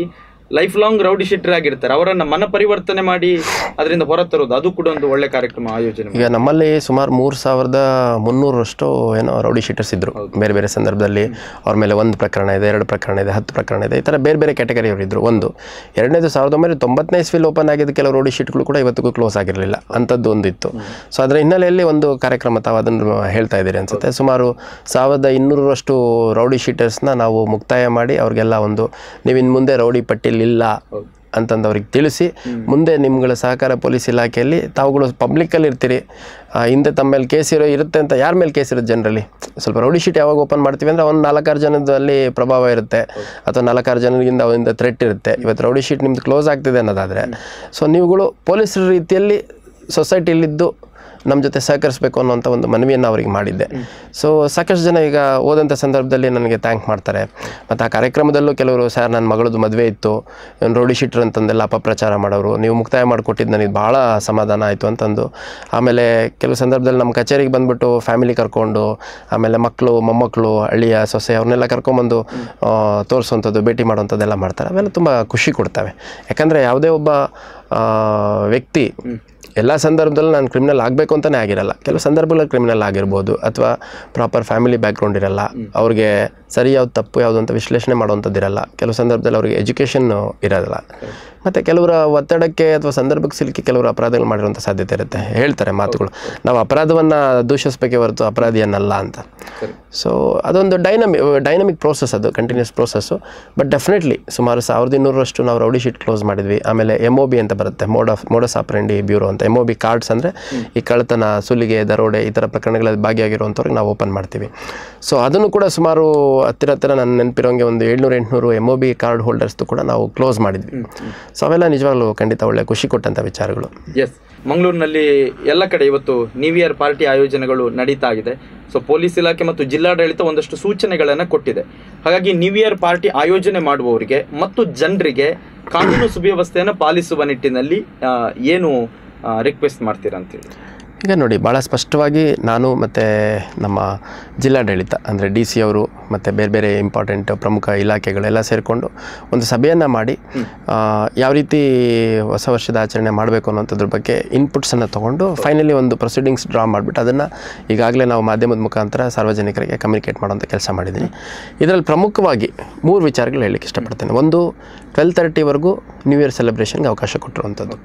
ಲೈಫ್ ಲಾಂಗ್ ರೌಡಿ ಶೀಟರ್ ಆಗಿರ್ತಾರೆ ಅವರನ್ನ ಮನ ಪರಿವರ್ತನೆ ಮಾಡಿ ಅದರಿಂದ ಹೊರತರೋದು ಅದು ಕೂಡ ಒಂದು ಒಳ್ಳೆ ಕಾರ್ಯಕ್ರಮ ಆಯೋಜನೆ ಮಾಡಿ. ಈಗ ನಮ್ಮಲ್ಲಿ ಸುಮಾರು ಮೂರು ಸಾವಿರದ ಮುನ್ನೂರಷ್ಟು ಏನೋ ರೌಡಿ ಶೀಟರ್ಸ್ ಇದ್ದರು ಬೇರೆ ಬೇರೆ ಸಂದರ್ಭದಲ್ಲಿ ಅವ್ರ ಮೇಲೆ ಒಂದು ಪ್ರಕರಣ ಇದೆ ಎರಡು ಪ್ರಕರಣ ಇದೆ ಹತ್ತು ಪ್ರಕರಣ ಇದೆ ಈ ಥರ ಬೇರೆ ಬೇರೆ ಕ್ಯಾಟಗರಿಯವರು ಇದ್ದರು ಒಂದು ಎರಡನೇದು ಸಾವಿರದ ಒಂಬೈನೂರ ತೊಂಬತ್ತನೇ ಇಸ್ವಿಲ್ ಓಪನ್ ಆಗಿದ್ದ ಕೆಲವು ರೌಡಿ ಶೀಟ್ಗಳು ಕೂಡ ಇವತ್ತಿಗೂ ಕ್ಲೋಸ್ ಆಗಿರಲಿಲ್ಲ ಅಂಥದ್ದು ಒಂದು ಇತ್ತು ಸೊ ಅದರ ಹಿನ್ನೆಲೆಯಲ್ಲಿ ಒಂದು ಕಾರ್ಯಕ್ರಮ ತಾವು ಅದನ್ನು ಹೇಳ್ತಾ ಇದ್ದೀರಿ ಅನ್ಸುತ್ತೆ ಸುಮಾರು ಸಾವಿರದ ಇನ್ನೂರರಷ್ಟು ರೌಡಿ ಶೀಟರ್ಸ್ನ ನಾವು ಮುಕ್ತಾಯ ಮಾಡಿ ಅವ್ರಿಗೆಲ್ಲ ಒಂದು ನೀವು ಇನ್ನು ಮುಂದೆ ರೌಡಿ ಪಟ್ಟಿಲಿ ಇಲ್ಲ ಅಂತಂದು ಅವ್ರಿಗೆ ತಿಳಿಸಿ ಮುಂದೆ ನಿಮ್ಗಳ ಸಹಕಾರ ಪೊಲೀಸ್ ಇಲಾಖೆಯಲ್ಲಿ ತಾವುಗಳು ಪಬ್ಲಿಕ್ಕಲ್ಲಿ ಇರ್ತೀರಿ ಆ, ಹಿಂದೆ ತಮ್ಮ ಮೇಲೆ ಕೇಸ್ ಇರೋ ಇರುತ್ತೆ ಅಂತ ಯಾರ ಮೇಲೆ ಕೇಸ್ ಇರುತ್ತೆ ಜನರಲಿ ಸ್ವಲ್ಪ ರೌಡಿ ಶೀಟ್ ಯಾವಾಗ ಓಪನ್ ಮಾಡ್ತೀವಿ ಅಂದರೆ ಒಂದು ನಾಲ್ಕಾರು ಜನದಲ್ಲಿ ಪ್ರಭಾವ ಇರುತ್ತೆ ಅಥವಾ ನಾಲ್ಕಾರು ಜನರಿಂದ ಅವರಿಂದ ಥ್ರೆಟ್ ಇರುತ್ತೆ ಇವತ್ತು ರೌಡಿ ಶೀಟ್ ನಿಮ್ದು ಕ್ಲೋಸ್ ಆಗ್ತಿದೆ ಅನ್ನೋದಾದರೆ ಸೊ ನೀವುಗಳು ಪೊಲೀಸರ ರೀತಿಯಲ್ಲಿ ಸೊಸೈಟಿಯಲ್ಲಿದ್ದು ನಮ್ಮ ಜೊತೆ ಸಹಕರಿಸಬೇಕು ಅನ್ನೋಂಥ ಒಂದು ಮನವಿಯನ್ನು ಅವರಿಗೆ ಮಾಡಿದ್ದೆ ಸೊ ಸಾಕಷ್ಟು ಜನ ಈಗ ಓದಂಥ ಸಂದರ್ಭದಲ್ಲಿ ನನಗೆ ಥ್ಯಾಂಕ್ ಮಾಡ್ತಾರೆ ಮತ್ತು ಆ ಕಾರ್ಯಕ್ರಮದಲ್ಲೂ ಕೆಲವರು ಸರ್ ನನ್ನ ಮಗಳದ್ದು ಮದುವೆ ಇತ್ತು ಇವ್ನು ರೌಡಿ ಶೀಟ್ರ್ ಅಂತಂದೆಲ್ಲ ಅಪಪ್ರಚಾರ ಮಾಡೋರು ನೀವು ಮುಕ್ತಾಯ ಮಾಡಿಕೊಟ್ಟಿದ್ದು ನನಗೆ ಭಾಳ ಸಮಾಧಾನ ಆಯಿತು ಅಂತಂದು ಆಮೇಲೆ ಕೆಲವು ಸಂದರ್ಭದಲ್ಲಿ ನಮ್ಮ ಕಚೇರಿಗೆ ಬಂದುಬಿಟ್ಟು ಫ್ಯಾಮಿಲಿ ಕರ್ಕೊಂಡು ಆಮೇಲೆ ಮಕ್ಕಳು ಮೊಮ್ಮಕ್ಕಳು ಅಳಿಯ ಸೊಸೆ ಅವ್ರನ್ನೆಲ್ಲ ಕರ್ಕೊಂಬಂದು ಆ, ತೋರಿಸುವಂಥದ್ದು ಭೇಟಿ ಮಾಡುವಂಥದ್ದೆಲ್ಲ ಮಾಡ್ತಾರೆ ಅವೆಲ್ಲ ತುಂಬ ಖುಷಿ ಕೊಡ್ತವೆ ಯಾಕಂದರೆ ಯಾವುದೇ ಒಬ್ಬ ಆ, ವ್ಯಕ್ತಿ ಎಲ್ಲ ಸಂದರ್ಭದಲ್ಲೂ ನಾನು ಕ್ರಿಮಿನಲ್ ಆಗಬೇಕು ಅಂತಲೇ ಆಗಿರಲ್ಲ ಕೆಲವು ಸಂದರ್ಭಗಳಲ್ಲಿ ಕ್ರಿಮಿನಲ್ ಆಗಿರ್ಬೋದು ಅಥವಾ ಪ್ರಾಪರ್ ಫ್ಯಾಮಿಲಿ ಬ್ಯಾಕ್ಗ್ರೌಂಡ್ ಇರಲ್ಲ ಅವ್ರಿಗೆ ಸರಿ ಯಾವ್ದು ತಪ್ಪು ಯಾವುದು ಅಂತ ವಿಶ್ಲೇಷಣೆ ಮಾಡುವಂಥದ್ದು ಇರಲ್ಲ ಕೆಲವು ಸಂದರ್ಭದಲ್ಲಿ ಅವ್ರಿಗೆ ಎಜುಕೇಷನ್ ಇರೋದಿಲ್ಲ ಮತ್ತು ಕೆಲವರ ಒತ್ತಡಕ್ಕೆ ಅಥವಾ ಸಂದರ್ಭಕ್ಕೆ ಸಿಲುಕಿ ಕೆಲವರು ಅಪರಾಧಗಳು ಮಾಡಿರುವಂಥ ಸಾಧ್ಯತೆ ಇರುತ್ತೆ ಹೇಳ್ತಾರೆ ಮಾತುಗಳು ನಾವು ಅಪರಾಧವನ್ನು ದೂಷಿಸಬೇಕೇ ಹೊರತು ಅಪರಾಧಿಯನ್ನಲ್ಲ ಅಂತ ಸರಿ. ಸೊ ಅದೊಂದು ಡೈನಮಿ ಡೈನಮಿಕ್ ಪ್ರೋಸೆಸ್ ಅದು ಕಂಟಿನ್ಯೂಸ್ ಪ್ರೋಸೆಸ್ಸು ಬಟ್ ಡೆಫಿನೆಟ್ಲಿ ಸುಮಾರು ಸಾವಿರದ ಇನ್ನೂರಷ್ಟು ನಾವು ರೌಡಿ ಶೀಟ್ ಕ್ಲೋಸ್ ಮಾಡಿದ್ವಿ ಆಮೇಲೆ ಎಮ್ ಒ ಬಿ ಅಂತ ಬರುತ್ತೆ mode of modus operandi bureau ಅಂತ ಎಮ್ ಒ ಬಿ ಕಾರ್ಡ್ಸ್ ಅಂದರೆ ಈ ಕಳ್ಳತನ ಸುಲಿಗೆ ದರೋಡೆ ಈ ಥರ ಪ್ರಕರಣಗಳಲ್ಲಿ ಭಾಗಿಯಾಗಿರುವಂಥವ್ರಿಗೆ ನಾವು ಓಪನ್ ಮಾಡ್ತೀವಿ ಸೊ ಅದನ್ನು ಕೂಡ ಸುಮಾರು ಹತ್ತಿರ ಹತ್ತಿರ ನನ್ನ ನೆನಪಿರೋಂಗೆ ಒಂದು ಏಳ್ನೂರು ಎಂಟುನೂರು ಎಮ್ ಒ ಬಿ ಕಾರ್ಡ್ ಹೋಲ್ಡರ್ಸ್ದು ಕೂಡ ನಾವು ಕ್ಲೋಸ್ ಮಾಡಿದ್ವಿ ಸೊ ಅವೆಲ್ಲ ನಿಜವಾಗ್ಲೂ ಖಂಡಿತ ಒಳ್ಳೆ ಖುಷಿ ಕೊಟ್ಟಂಥ ವಿಚಾರಗಳು ಎಸ್ ಮಂಗಳೂರಿನಲ್ಲಿ ಎಲ್ಲ ಕಡೆ ಇವತ್ತು ನ್ಯೂ ಇಯರ್ ಪಾರ್ಟಿ ಆಯೋಜನೆಗಳು ನಡೀತಾ ಇದೆ ಸೊ ಪೊಲೀಸ್ ಇಲಾಖೆ ಮತ್ತು ಜಿಲ್ಲಾಡಳಿತ ಒಂದಷ್ಟು ಸೂಚನೆಗಳನ್ನು ಕೊಟ್ಟಿದೆ ಹಾಗಾಗಿ ನ್ಯೂ ಇಯರ್ ಪಾರ್ಟಿ ಆಯೋಜನೆ ಮಾಡುವವರಿಗೆ ಮತ್ತು ಜನರಿಗೆ ಕಾನೂನು ಸುವ್ಯವಸ್ಥೆಯನ್ನು ಪಾಲಿಸುವ ನಿಟ್ಟಿನಲ್ಲಿ ಆ, ಏನು ರಿಕ್ವೆಸ್ಟ್ ಮಾಡ್ತೀರಾ ಅಂತೇಳಿ ಈಗ ನೋಡಿ ಭಾಳ ಸ್ಪಷ್ಟವಾಗಿ ನಾನು ಮತ್ತು ನಮ್ಮ ಜಿಲ್ಲಾಡಳಿತ ಅಂದರೆ ಡಿ ಸಿ ಅವರು ಮತ್ತು ಬೇರೆ ಬೇರೆ ಇಂಪಾರ್ಟೆಂಟ್ ಪ್ರಮುಖ ಇಲಾಖೆಗಳೆಲ್ಲ ಸೇರಿಕೊಂಡು ಒಂದು ಸಭೆಯನ್ನು ಮಾಡಿ ಆ, ಯಾವ ರೀತಿ ಹೊಸ ವರ್ಷದ ಆಚರಣೆ ಮಾಡಬೇಕು ಅನ್ನೋಂಥದ್ರ ಬಗ್ಗೆ ಇನ್ಪುಟ್ಸನ್ನು ತೊಗೊಂಡು ಫೈನಲಿ ಒಂದು ಪ್ರೊಸೀಡಿಂಗ್ಸ್ ಡ್ರಾ ಮಾಡಿಬಿಟ್ಟು ಅದನ್ನು ಈಗಾಗಲೇ ನಾವು ಮಾಧ್ಯಮದ ಮುಖಾಂತರ ಸಾರ್ವಜನಿಕರಿಗೆ ಕಮ್ಯುನಿಕೇಟ್ ಮಾಡುವಂಥ ಕೆಲಸ ಮಾಡಿದ್ದೀನಿ ಇದರಲ್ಲಿ ಪ್ರಮುಖವಾಗಿ ಮೂರು ವಿಚಾರಗಳು ಹೇಳಲಿಕ್ಕೆ ಇಷ್ಟಪಡ್ತೇನೆ ಒಂದು ಟ್ವೆಲ್ ತರ್ಟಿವರೆಗೂ ನ್ಯೂ ಇಯರ್ ಸೆಲೆಬ್ರೇಷನ್ಗೆ ಅವಕಾಶ ಕೊಟ್ಟಿರುವಂಥದ್ದು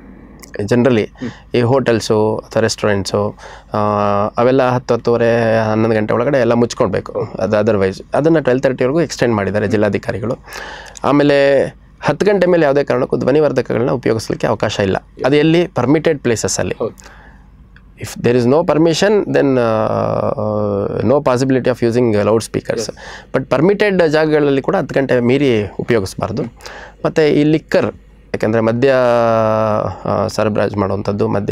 ಜನರಲಿ ಈ ಹೋಟೆಲ್ಸು ಅಥವಾ ರೆಸ್ಟೋರೆಂಟ್ಸು ಅವೆಲ್ಲ ಹತ್ತು ಹತ್ತುವರೆ ಹನ್ನೊಂದು ಗಂಟೆ ಒಳಗಡೆ ಎಲ್ಲ ಮುಚ್ಕೊಳ್ಬೇಕು ಅದು ಅದರ್ವೈಸ್ ಅದನ್ನು ಟ್ವೆಲ್ ತರ್ಟಿವರೆಗೂ ಎಕ್ಸ್ಟೆಂಡ್ ಮಾಡಿದ್ದಾರೆ ಜಿಲ್ಲಾಧಿಕಾರಿಗಳು ಆಮೇಲೆ ಹತ್ತು ಗಂಟೆ ಮೇಲೆ ಯಾವುದೇ ಕಾರಣಕ್ಕೂ ಧ್ವನಿವರ್ಧಕಗಳನ್ನ ಉಪಯೋಗಿಸಲಿಕ್ಕೆ ಅವಕಾಶ ಇಲ್ಲ ಅದು ಎಲ್ಲಿ ಪರ್ಮಿಟೆಡ್ ಪ್ಲೇಸಸ್ಸಲ್ಲಿ ಹೌದು if there is no permission then no possibility of using loud speakers but permitted ಜಾಗಗಳಲ್ಲಿ ಕೂಡ ಹತ್ತು ಗಂಟೆ ಮೀರಿ ಉಪಯೋಗಿಸಬಾರ್ದು ಮತ್ತು ಈ ಲಿಕ್ಕರ್ ಯಾಕೆಂದರೆ ಮದ್ಯ ಆ, ಸರಬರಾಜು ಮಾಡುವಂಥದ್ದು ಮದ್ಯ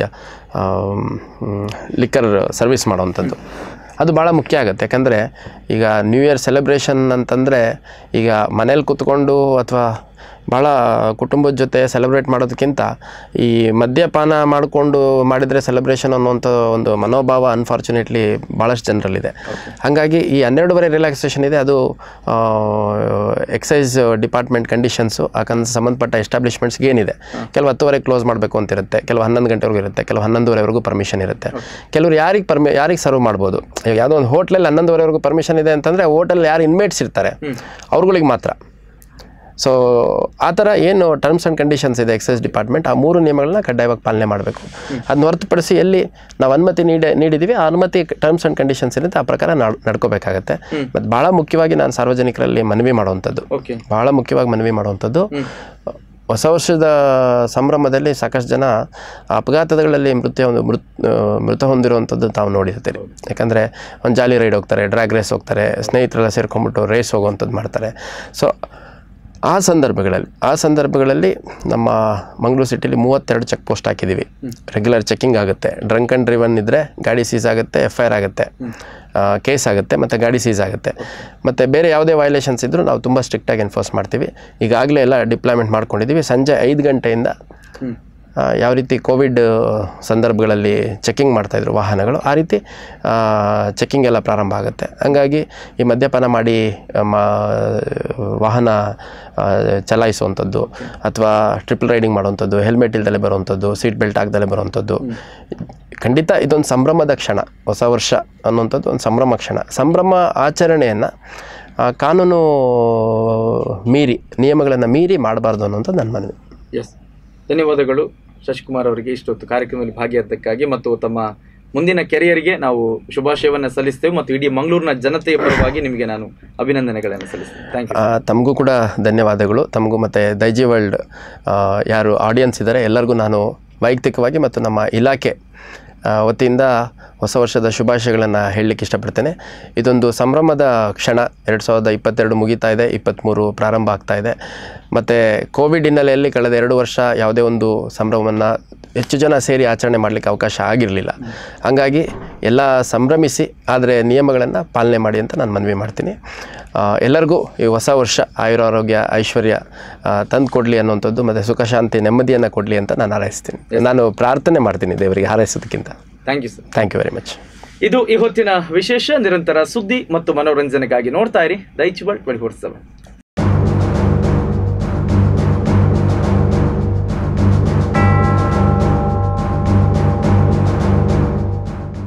ಲಿಕ್ಕರ್ ಸರ್ವಿಸ್ ಮಾಡುವಂಥದ್ದು ಅದು ಭಾಳ ಮುಖ್ಯ ಆಗುತ್ತೆ ಯಾಕಂದರೆ ಈಗ ನ್ಯೂ ಇಯರ್ ಸೆಲೆಬ್ರೇಷನ್ ಅಂತಂದರೆ ಈಗ ಮನೇಲಿ ಕೂತ್ಕೊಂಡು ಅಥವಾ ಭಾಳ ಕುಟುಂಬದ ಜೊತೆ ಸೆಲೆಬ್ರೇಟ್ ಮಾಡೋದಕ್ಕಿಂತ ಈ ಮದ್ಯಪಾನ ಮಾಡಿಕೊಂಡು ಮಾಡಿದರೆ ಸೆಲೆಬ್ರೇಷನ್ ಅನ್ನುವಂಥ ಒಂದು ಮನೋಭಾವ ಅನ್ಫಾರ್ಚುನೇಟ್ಲಿ ಭಾಳಷ್ಟು ಜನರಲ್ಲಿದೆ ಹಾಗಾಗಿ ಈ ಹನ್ನೆರಡುವರೆ ರಿಲ್ಯಾಕ್ಸೇಷನ್ ಇದೆ ಅದು ಎಕ್ಸೈಸ್ ಡಿಪಾರ್ಟ್ಮೆಂಟ್ ಕಂಡೀಷನ್ಸು ಯಾಕಂದ್ರೆ ಸಂಬಂಧಪಟ್ಟ ಎಸ್ಟಾಬ್ಲಿಷ್ಮೆಂಟ್ಸ್ಗೆ ಏನಿದೆ ಕೆಲವು ಹತ್ತುವರೆ ಕ್ಲೋಸ್ ಮಾಡಬೇಕು ಅಂತ ಇರುತ್ತೆ ಕೆಲವು ಹನ್ನೊಂದು ಗಂಟೆವರೆಗೂ ಇರುತ್ತೆ ಕೆಲವು ಹನ್ನೊಂದುವರೆವರೆಗೂ ಪರ್ಮಿಷನ್ ಇರುತ್ತೆ ಕೆಲವರು ಯಾರಿಗೆ ಪರ್ಮಿ ಯಾರಿಗೆ ಸರ್ವ್ ಮಾಡ್ಬೋದು ಈಗ ಯಾವುದೋ ಒಂದು ಹೋಟ್ಲಲ್ಲಿ ಹನ್ನೊಂದುವರೆವರೆಗೂ ಪರ್ಮಿಷನ್ ಇದೆ ಅಂತಂದರೆ ಹೋಟೆಲ್ ಯಾರು ಇನ್ಮೇಟ್ಸ್ ಇರ್ತಾರೆ ಅವ್ರುಗಳಿಗೆ ಮಾತ್ರ ಸೊ ಆ ಥರ ಏನು ಟರ್ಮ್ಸ್ ಆ್ಯಂಡ್ ಕಂಡೀಷನ್ಸ್ ಇದೆ ಎಕ್ಸೈಸ್ ಡಿಪಾರ್ಟ್ಮೆಂಟ್ ಆ ಮೂರು ನಿಯಮಗಳನ್ನ ಕಡ್ಡಾಯವಾಗಿ ಪಾಲನೆ ಮಾಡಬೇಕು ಅದನ್ನ ಹೊರತುಪಡಿಸಿ ಎಲ್ಲಿ ನಾವು ಅನುಮತಿ ನೀಡಿ ನೀಡಿದ್ದೀವಿ ಆ ಅನುಮತಿ ಟರ್ಮ್ಸ್ ಆ್ಯಂಡ್ ಕಂಡೀಷನ್ಸ್ ಇರುತ್ತೆ ಆ ಪ್ರಕಾರ ನಾಡ್ ನಡ್ಕೋಬೇಕಾಗತ್ತೆ ಮತ್ತು ಭಾಳ ಮುಖ್ಯವಾಗಿ ನಾನು ಸಾರ್ವಜನಿಕರಲ್ಲಿ ಮನವಿ ಮಾಡುವಂಥದ್ದು ಓಕೆ ಭಾಳ ಮುಖ್ಯವಾಗಿ ಮನವಿ ಮಾಡುವಂಥದ್ದು ಹೊಸ ವರ್ಷದ ಸಂಭ್ರಮದಲ್ಲಿ ಸಾಕಷ್ಟು ಜನ ಅಪಘಾತಗಳಲ್ಲಿ ಮೃತ್ಯು ಹೊಂದ- ಮೃತ್ ಆ, ಮೃತ ಹೊಂದಿರುವಂಥದ್ದು ತಾವು ನೋಡಿರ್ತೀರಿ ಯಾಕಂದರೆ ಒಂದು ಜಾಲಿ ರೈಡ್ ಹೋಗ್ತಾರೆ ಡ್ರ್ಯಾಗ್ ರೇಸ್ ಹೋಗ್ತಾರೆ ಸ್ನೇಹಿತರೆಲ್ಲ ಸೇರ್ಕೊಂಡ್ಬಿಟ್ಟು ರೇಸ್ ಹೋಗುವಂಥದ್ದು ಮಾಡ್ತಾರೆ ಸೊ ಆ ಸಂದರ್ಭಗಳಲ್ಲಿ ಆ ಸಂದರ್ಭಗಳಲ್ಲಿ ನಮ್ಮ ಮಂಗಳೂರು ಸಿಟಿಲಿ ಮೂವತ್ತೆರಡು ಚೆಕ್ ಪೋಸ್ಟ್ ಹಾಕಿದ್ದೀವಿ ರೆಗ್ಯುಲರ್ ಚೆಕಿಂಗ್ ಆಗುತ್ತೆ ಡ್ರಂಕ್ ಆ್ಯಂಡ್ ಡ್ರಿವನ್ ಇದ್ದರೆ ಗಾಡಿ ಸೀಸ್ ಆಗುತ್ತೆ ಎಫ್ ಐ ಆರ್ ಆಗುತ್ತೆ ಕೇಸ್ ಆಗುತ್ತೆ ಮತ್ತು ಗಾಡಿ ಸೀಸ್ ಆಗುತ್ತೆ ಮತ್ತು ಬೇರೆ ಯಾವುದೇ ವೈಲೇಷನ್ಸ್ ಇದ್ದರೂ ನಾವು ತುಂಬ ಸ್ಟ್ರಿಕ್ಟಾಗಿ ಎನ್ಫೋರ್ಸ್ ಮಾಡ್ತೀವಿ ಈಗಾಗಲೇ ಎಲ್ಲ ಡಿಪ್ಲಾಯ್ಮೆಂಟ್ ಮಾಡ್ಕೊಂಡಿದ್ದೀವಿ ಸಂಜೆ ಐದು ಗಂಟೆಯಿಂದ ಆ, ಯಾವ ರೀತಿ ಕೋವಿಡ್ ಸಂದರ್ಭಗಳಲ್ಲಿ ಚೆಕಿಂಗ್ ಮಾಡ್ತಾಯಿದ್ರು ವಾಹನಗಳು ಆ ರೀತಿ ಚೆಕಿಂಗ್ ಎಲ್ಲ ಪ್ರಾರಂಭ ಆಗುತ್ತೆ ಹಂಗಾಗಿ ಈ ಮದ್ಯಪಾನ ಮಾಡಿ ಆ, ಮಾ ವಾಹನ ಆ, ಚಲಾಯಿಸುವಂಥದ್ದು ಅಥವಾ ಟ್ರಿಪಲ್ ರೈಡಿಂಗ್ ಮಾಡುವಂಥದ್ದು ಹೆಲ್ಮೆಟ್ ಇಲ್ದಲೆ ಬರುವಂಥದ್ದು ಸೀಟ್ ಬೆಲ್ಟ್ ಹಾಕ್ದಲೆ ಬರುವಂಥದ್ದು ಖಂಡಿತ ಇದೊಂದು ಸಂಭ್ರಮದ ಕ್ಷಣ ಹೊಸ ವರ್ಷ ಅನ್ನುವಂಥದ್ದು ಒಂದು ಸಂಭ್ರಮ ಕ್ಷಣ ಸಂಭ್ರಮ ಆಚರಣೆಯನ್ನು ಕಾನೂನು ಮೀರಿ ನಿಯಮಗಳನ್ನು ಮೀರಿ ಮಾಡಬಾರ್ದು ಅನ್ನೋಂಥದ್ದು ನನ್ನ ಮನವಿ ಎಸ್ ಧನ್ಯವಾದಗಳು ಶಶಿಕುಮಾರ್ ಅವರಿಗೆ ಇಷ್ಟೊತ್ತು ಕಾರ್ಯಕ್ರಮದಲ್ಲಿ ಭಾಗಿಯಾದ್ದಕ್ಕಾಗಿ ಮತ್ತು ತಮ್ಮ ಮುಂದಿನ ಕೆರಿಯರ್ಗೆ ನಾವು ಶುಭಾಶಯವನ್ನು ಸಲ್ಲಿಸ್ತೇವೆ ಮತ್ತು ಇಡೀ ಮಂಗಳೂರಿನ ಜನತೆಯ ಪರವಾಗಿ ನಿಮಗೆ ನಾನು ಅಭಿನಂದನೆಗಳನ್ನು ಸಲ್ಲಿಸ್ತೇನೆ ಥ್ಯಾಂಕ್ ಯು ಆ, ತಮಗೂ ಕೂಡ ಧನ್ಯವಾದಗಳು ತಮಗೂ ಮತ್ತು ದೈಜಿ ವರ್ಲ್ಡ್ ಆ, ಯಾರು ಆಡಿಯನ್ಸ್ ಇದ್ದಾರೆ ಎಲ್ಲರಿಗೂ ನಾನು ವೈಯಕ್ತಿಕವಾಗಿ ಮತ್ತು ನಮ್ಮ ಇಲಾಖೆ ಆ, ವತಿಯಿಂದ ಹೊಸ ವರ್ಷದ ಶುಭಾಶಯಗಳನ್ನು ಹೇಳಲಿಕ್ಕೆ ಇಷ್ಟಪಡ್ತೇನೆ ಇದೊಂದು ಸಂಭ್ರಮದ ಕ್ಷಣ ಎರಡು ಸಾವಿರದ ಇಪ್ಪತ್ತೆರಡು ಮುಗೀತಾ ಇದೆ ಇಪ್ಪತ್ತ್ಮೂರು ಪ್ರಾರಂಭ ಆಗ್ತಾ ಇದೆ ಮತ್ತು ಕೋವಿಡ್ ಹಿನ್ನೆಲೆಯಲ್ಲಿ ಕಳೆದ ಎರಡು ವರ್ಷ ಯಾವುದೇ ಒಂದು ಸಂಭ್ರಮವನ್ನು ಹೆಚ್ಚು ಜನ ಸೇರಿ ಆಚರಣೆ ಮಾಡಲಿಕ್ಕೆ ಅವಕಾಶ ಆಗಿರಲಿಲ್ಲ ಹಾಗಾಗಿ ಎಲ್ಲ ಸಂಭ್ರಮಿಸಿ ಆದರೆ ನಿಯಮಗಳನ್ನು ಪಾಲನೆ ಮಾಡಿ ಅಂತ ನಾನು ಮನವಿ ಮಾಡ್ತೀನಿ ಆ, ಎಲ್ಲರಿಗೂ ಈ ಹೊಸ ವರ್ಷ ಆಯುರಾರೋಗ್ಯ ಐಶ್ವರ್ಯ ತಂದು ಕೊಡಲಿ ಅನ್ನುವಂಥದ್ದು ಮತ್ತು ಸುಖ ಶಾಂತಿ ನೆಮ್ಮದಿಯನ್ನು ಕೊಡಲಿ ಅಂತ ನಾನು ಹಾರೈಸ್ತೀನಿ ನಾನು ಪ್ರಾರ್ಥನೆ ಮಾಡ್ತೀನಿ ದೇವರಿಗೆ ಹಾರೈಸೋದಕ್ಕಿಂತ thank you sir thank you very much ಇದು ಈ ಹೊತ್ತಿನ ವಿಶೇಷ ನಿರಂತರ ಸುದ್ದಿ ಮತ್ತು ಮನೋರಂಜನೆಗಾಗಿ ನೋಡ್ತಾ ಇರಿ ದೈಚ್ ವರ್ಲ್ಡ್ ಟ್ವೆಂಟಿ ಫೋರ್ ಸೆವೆನ್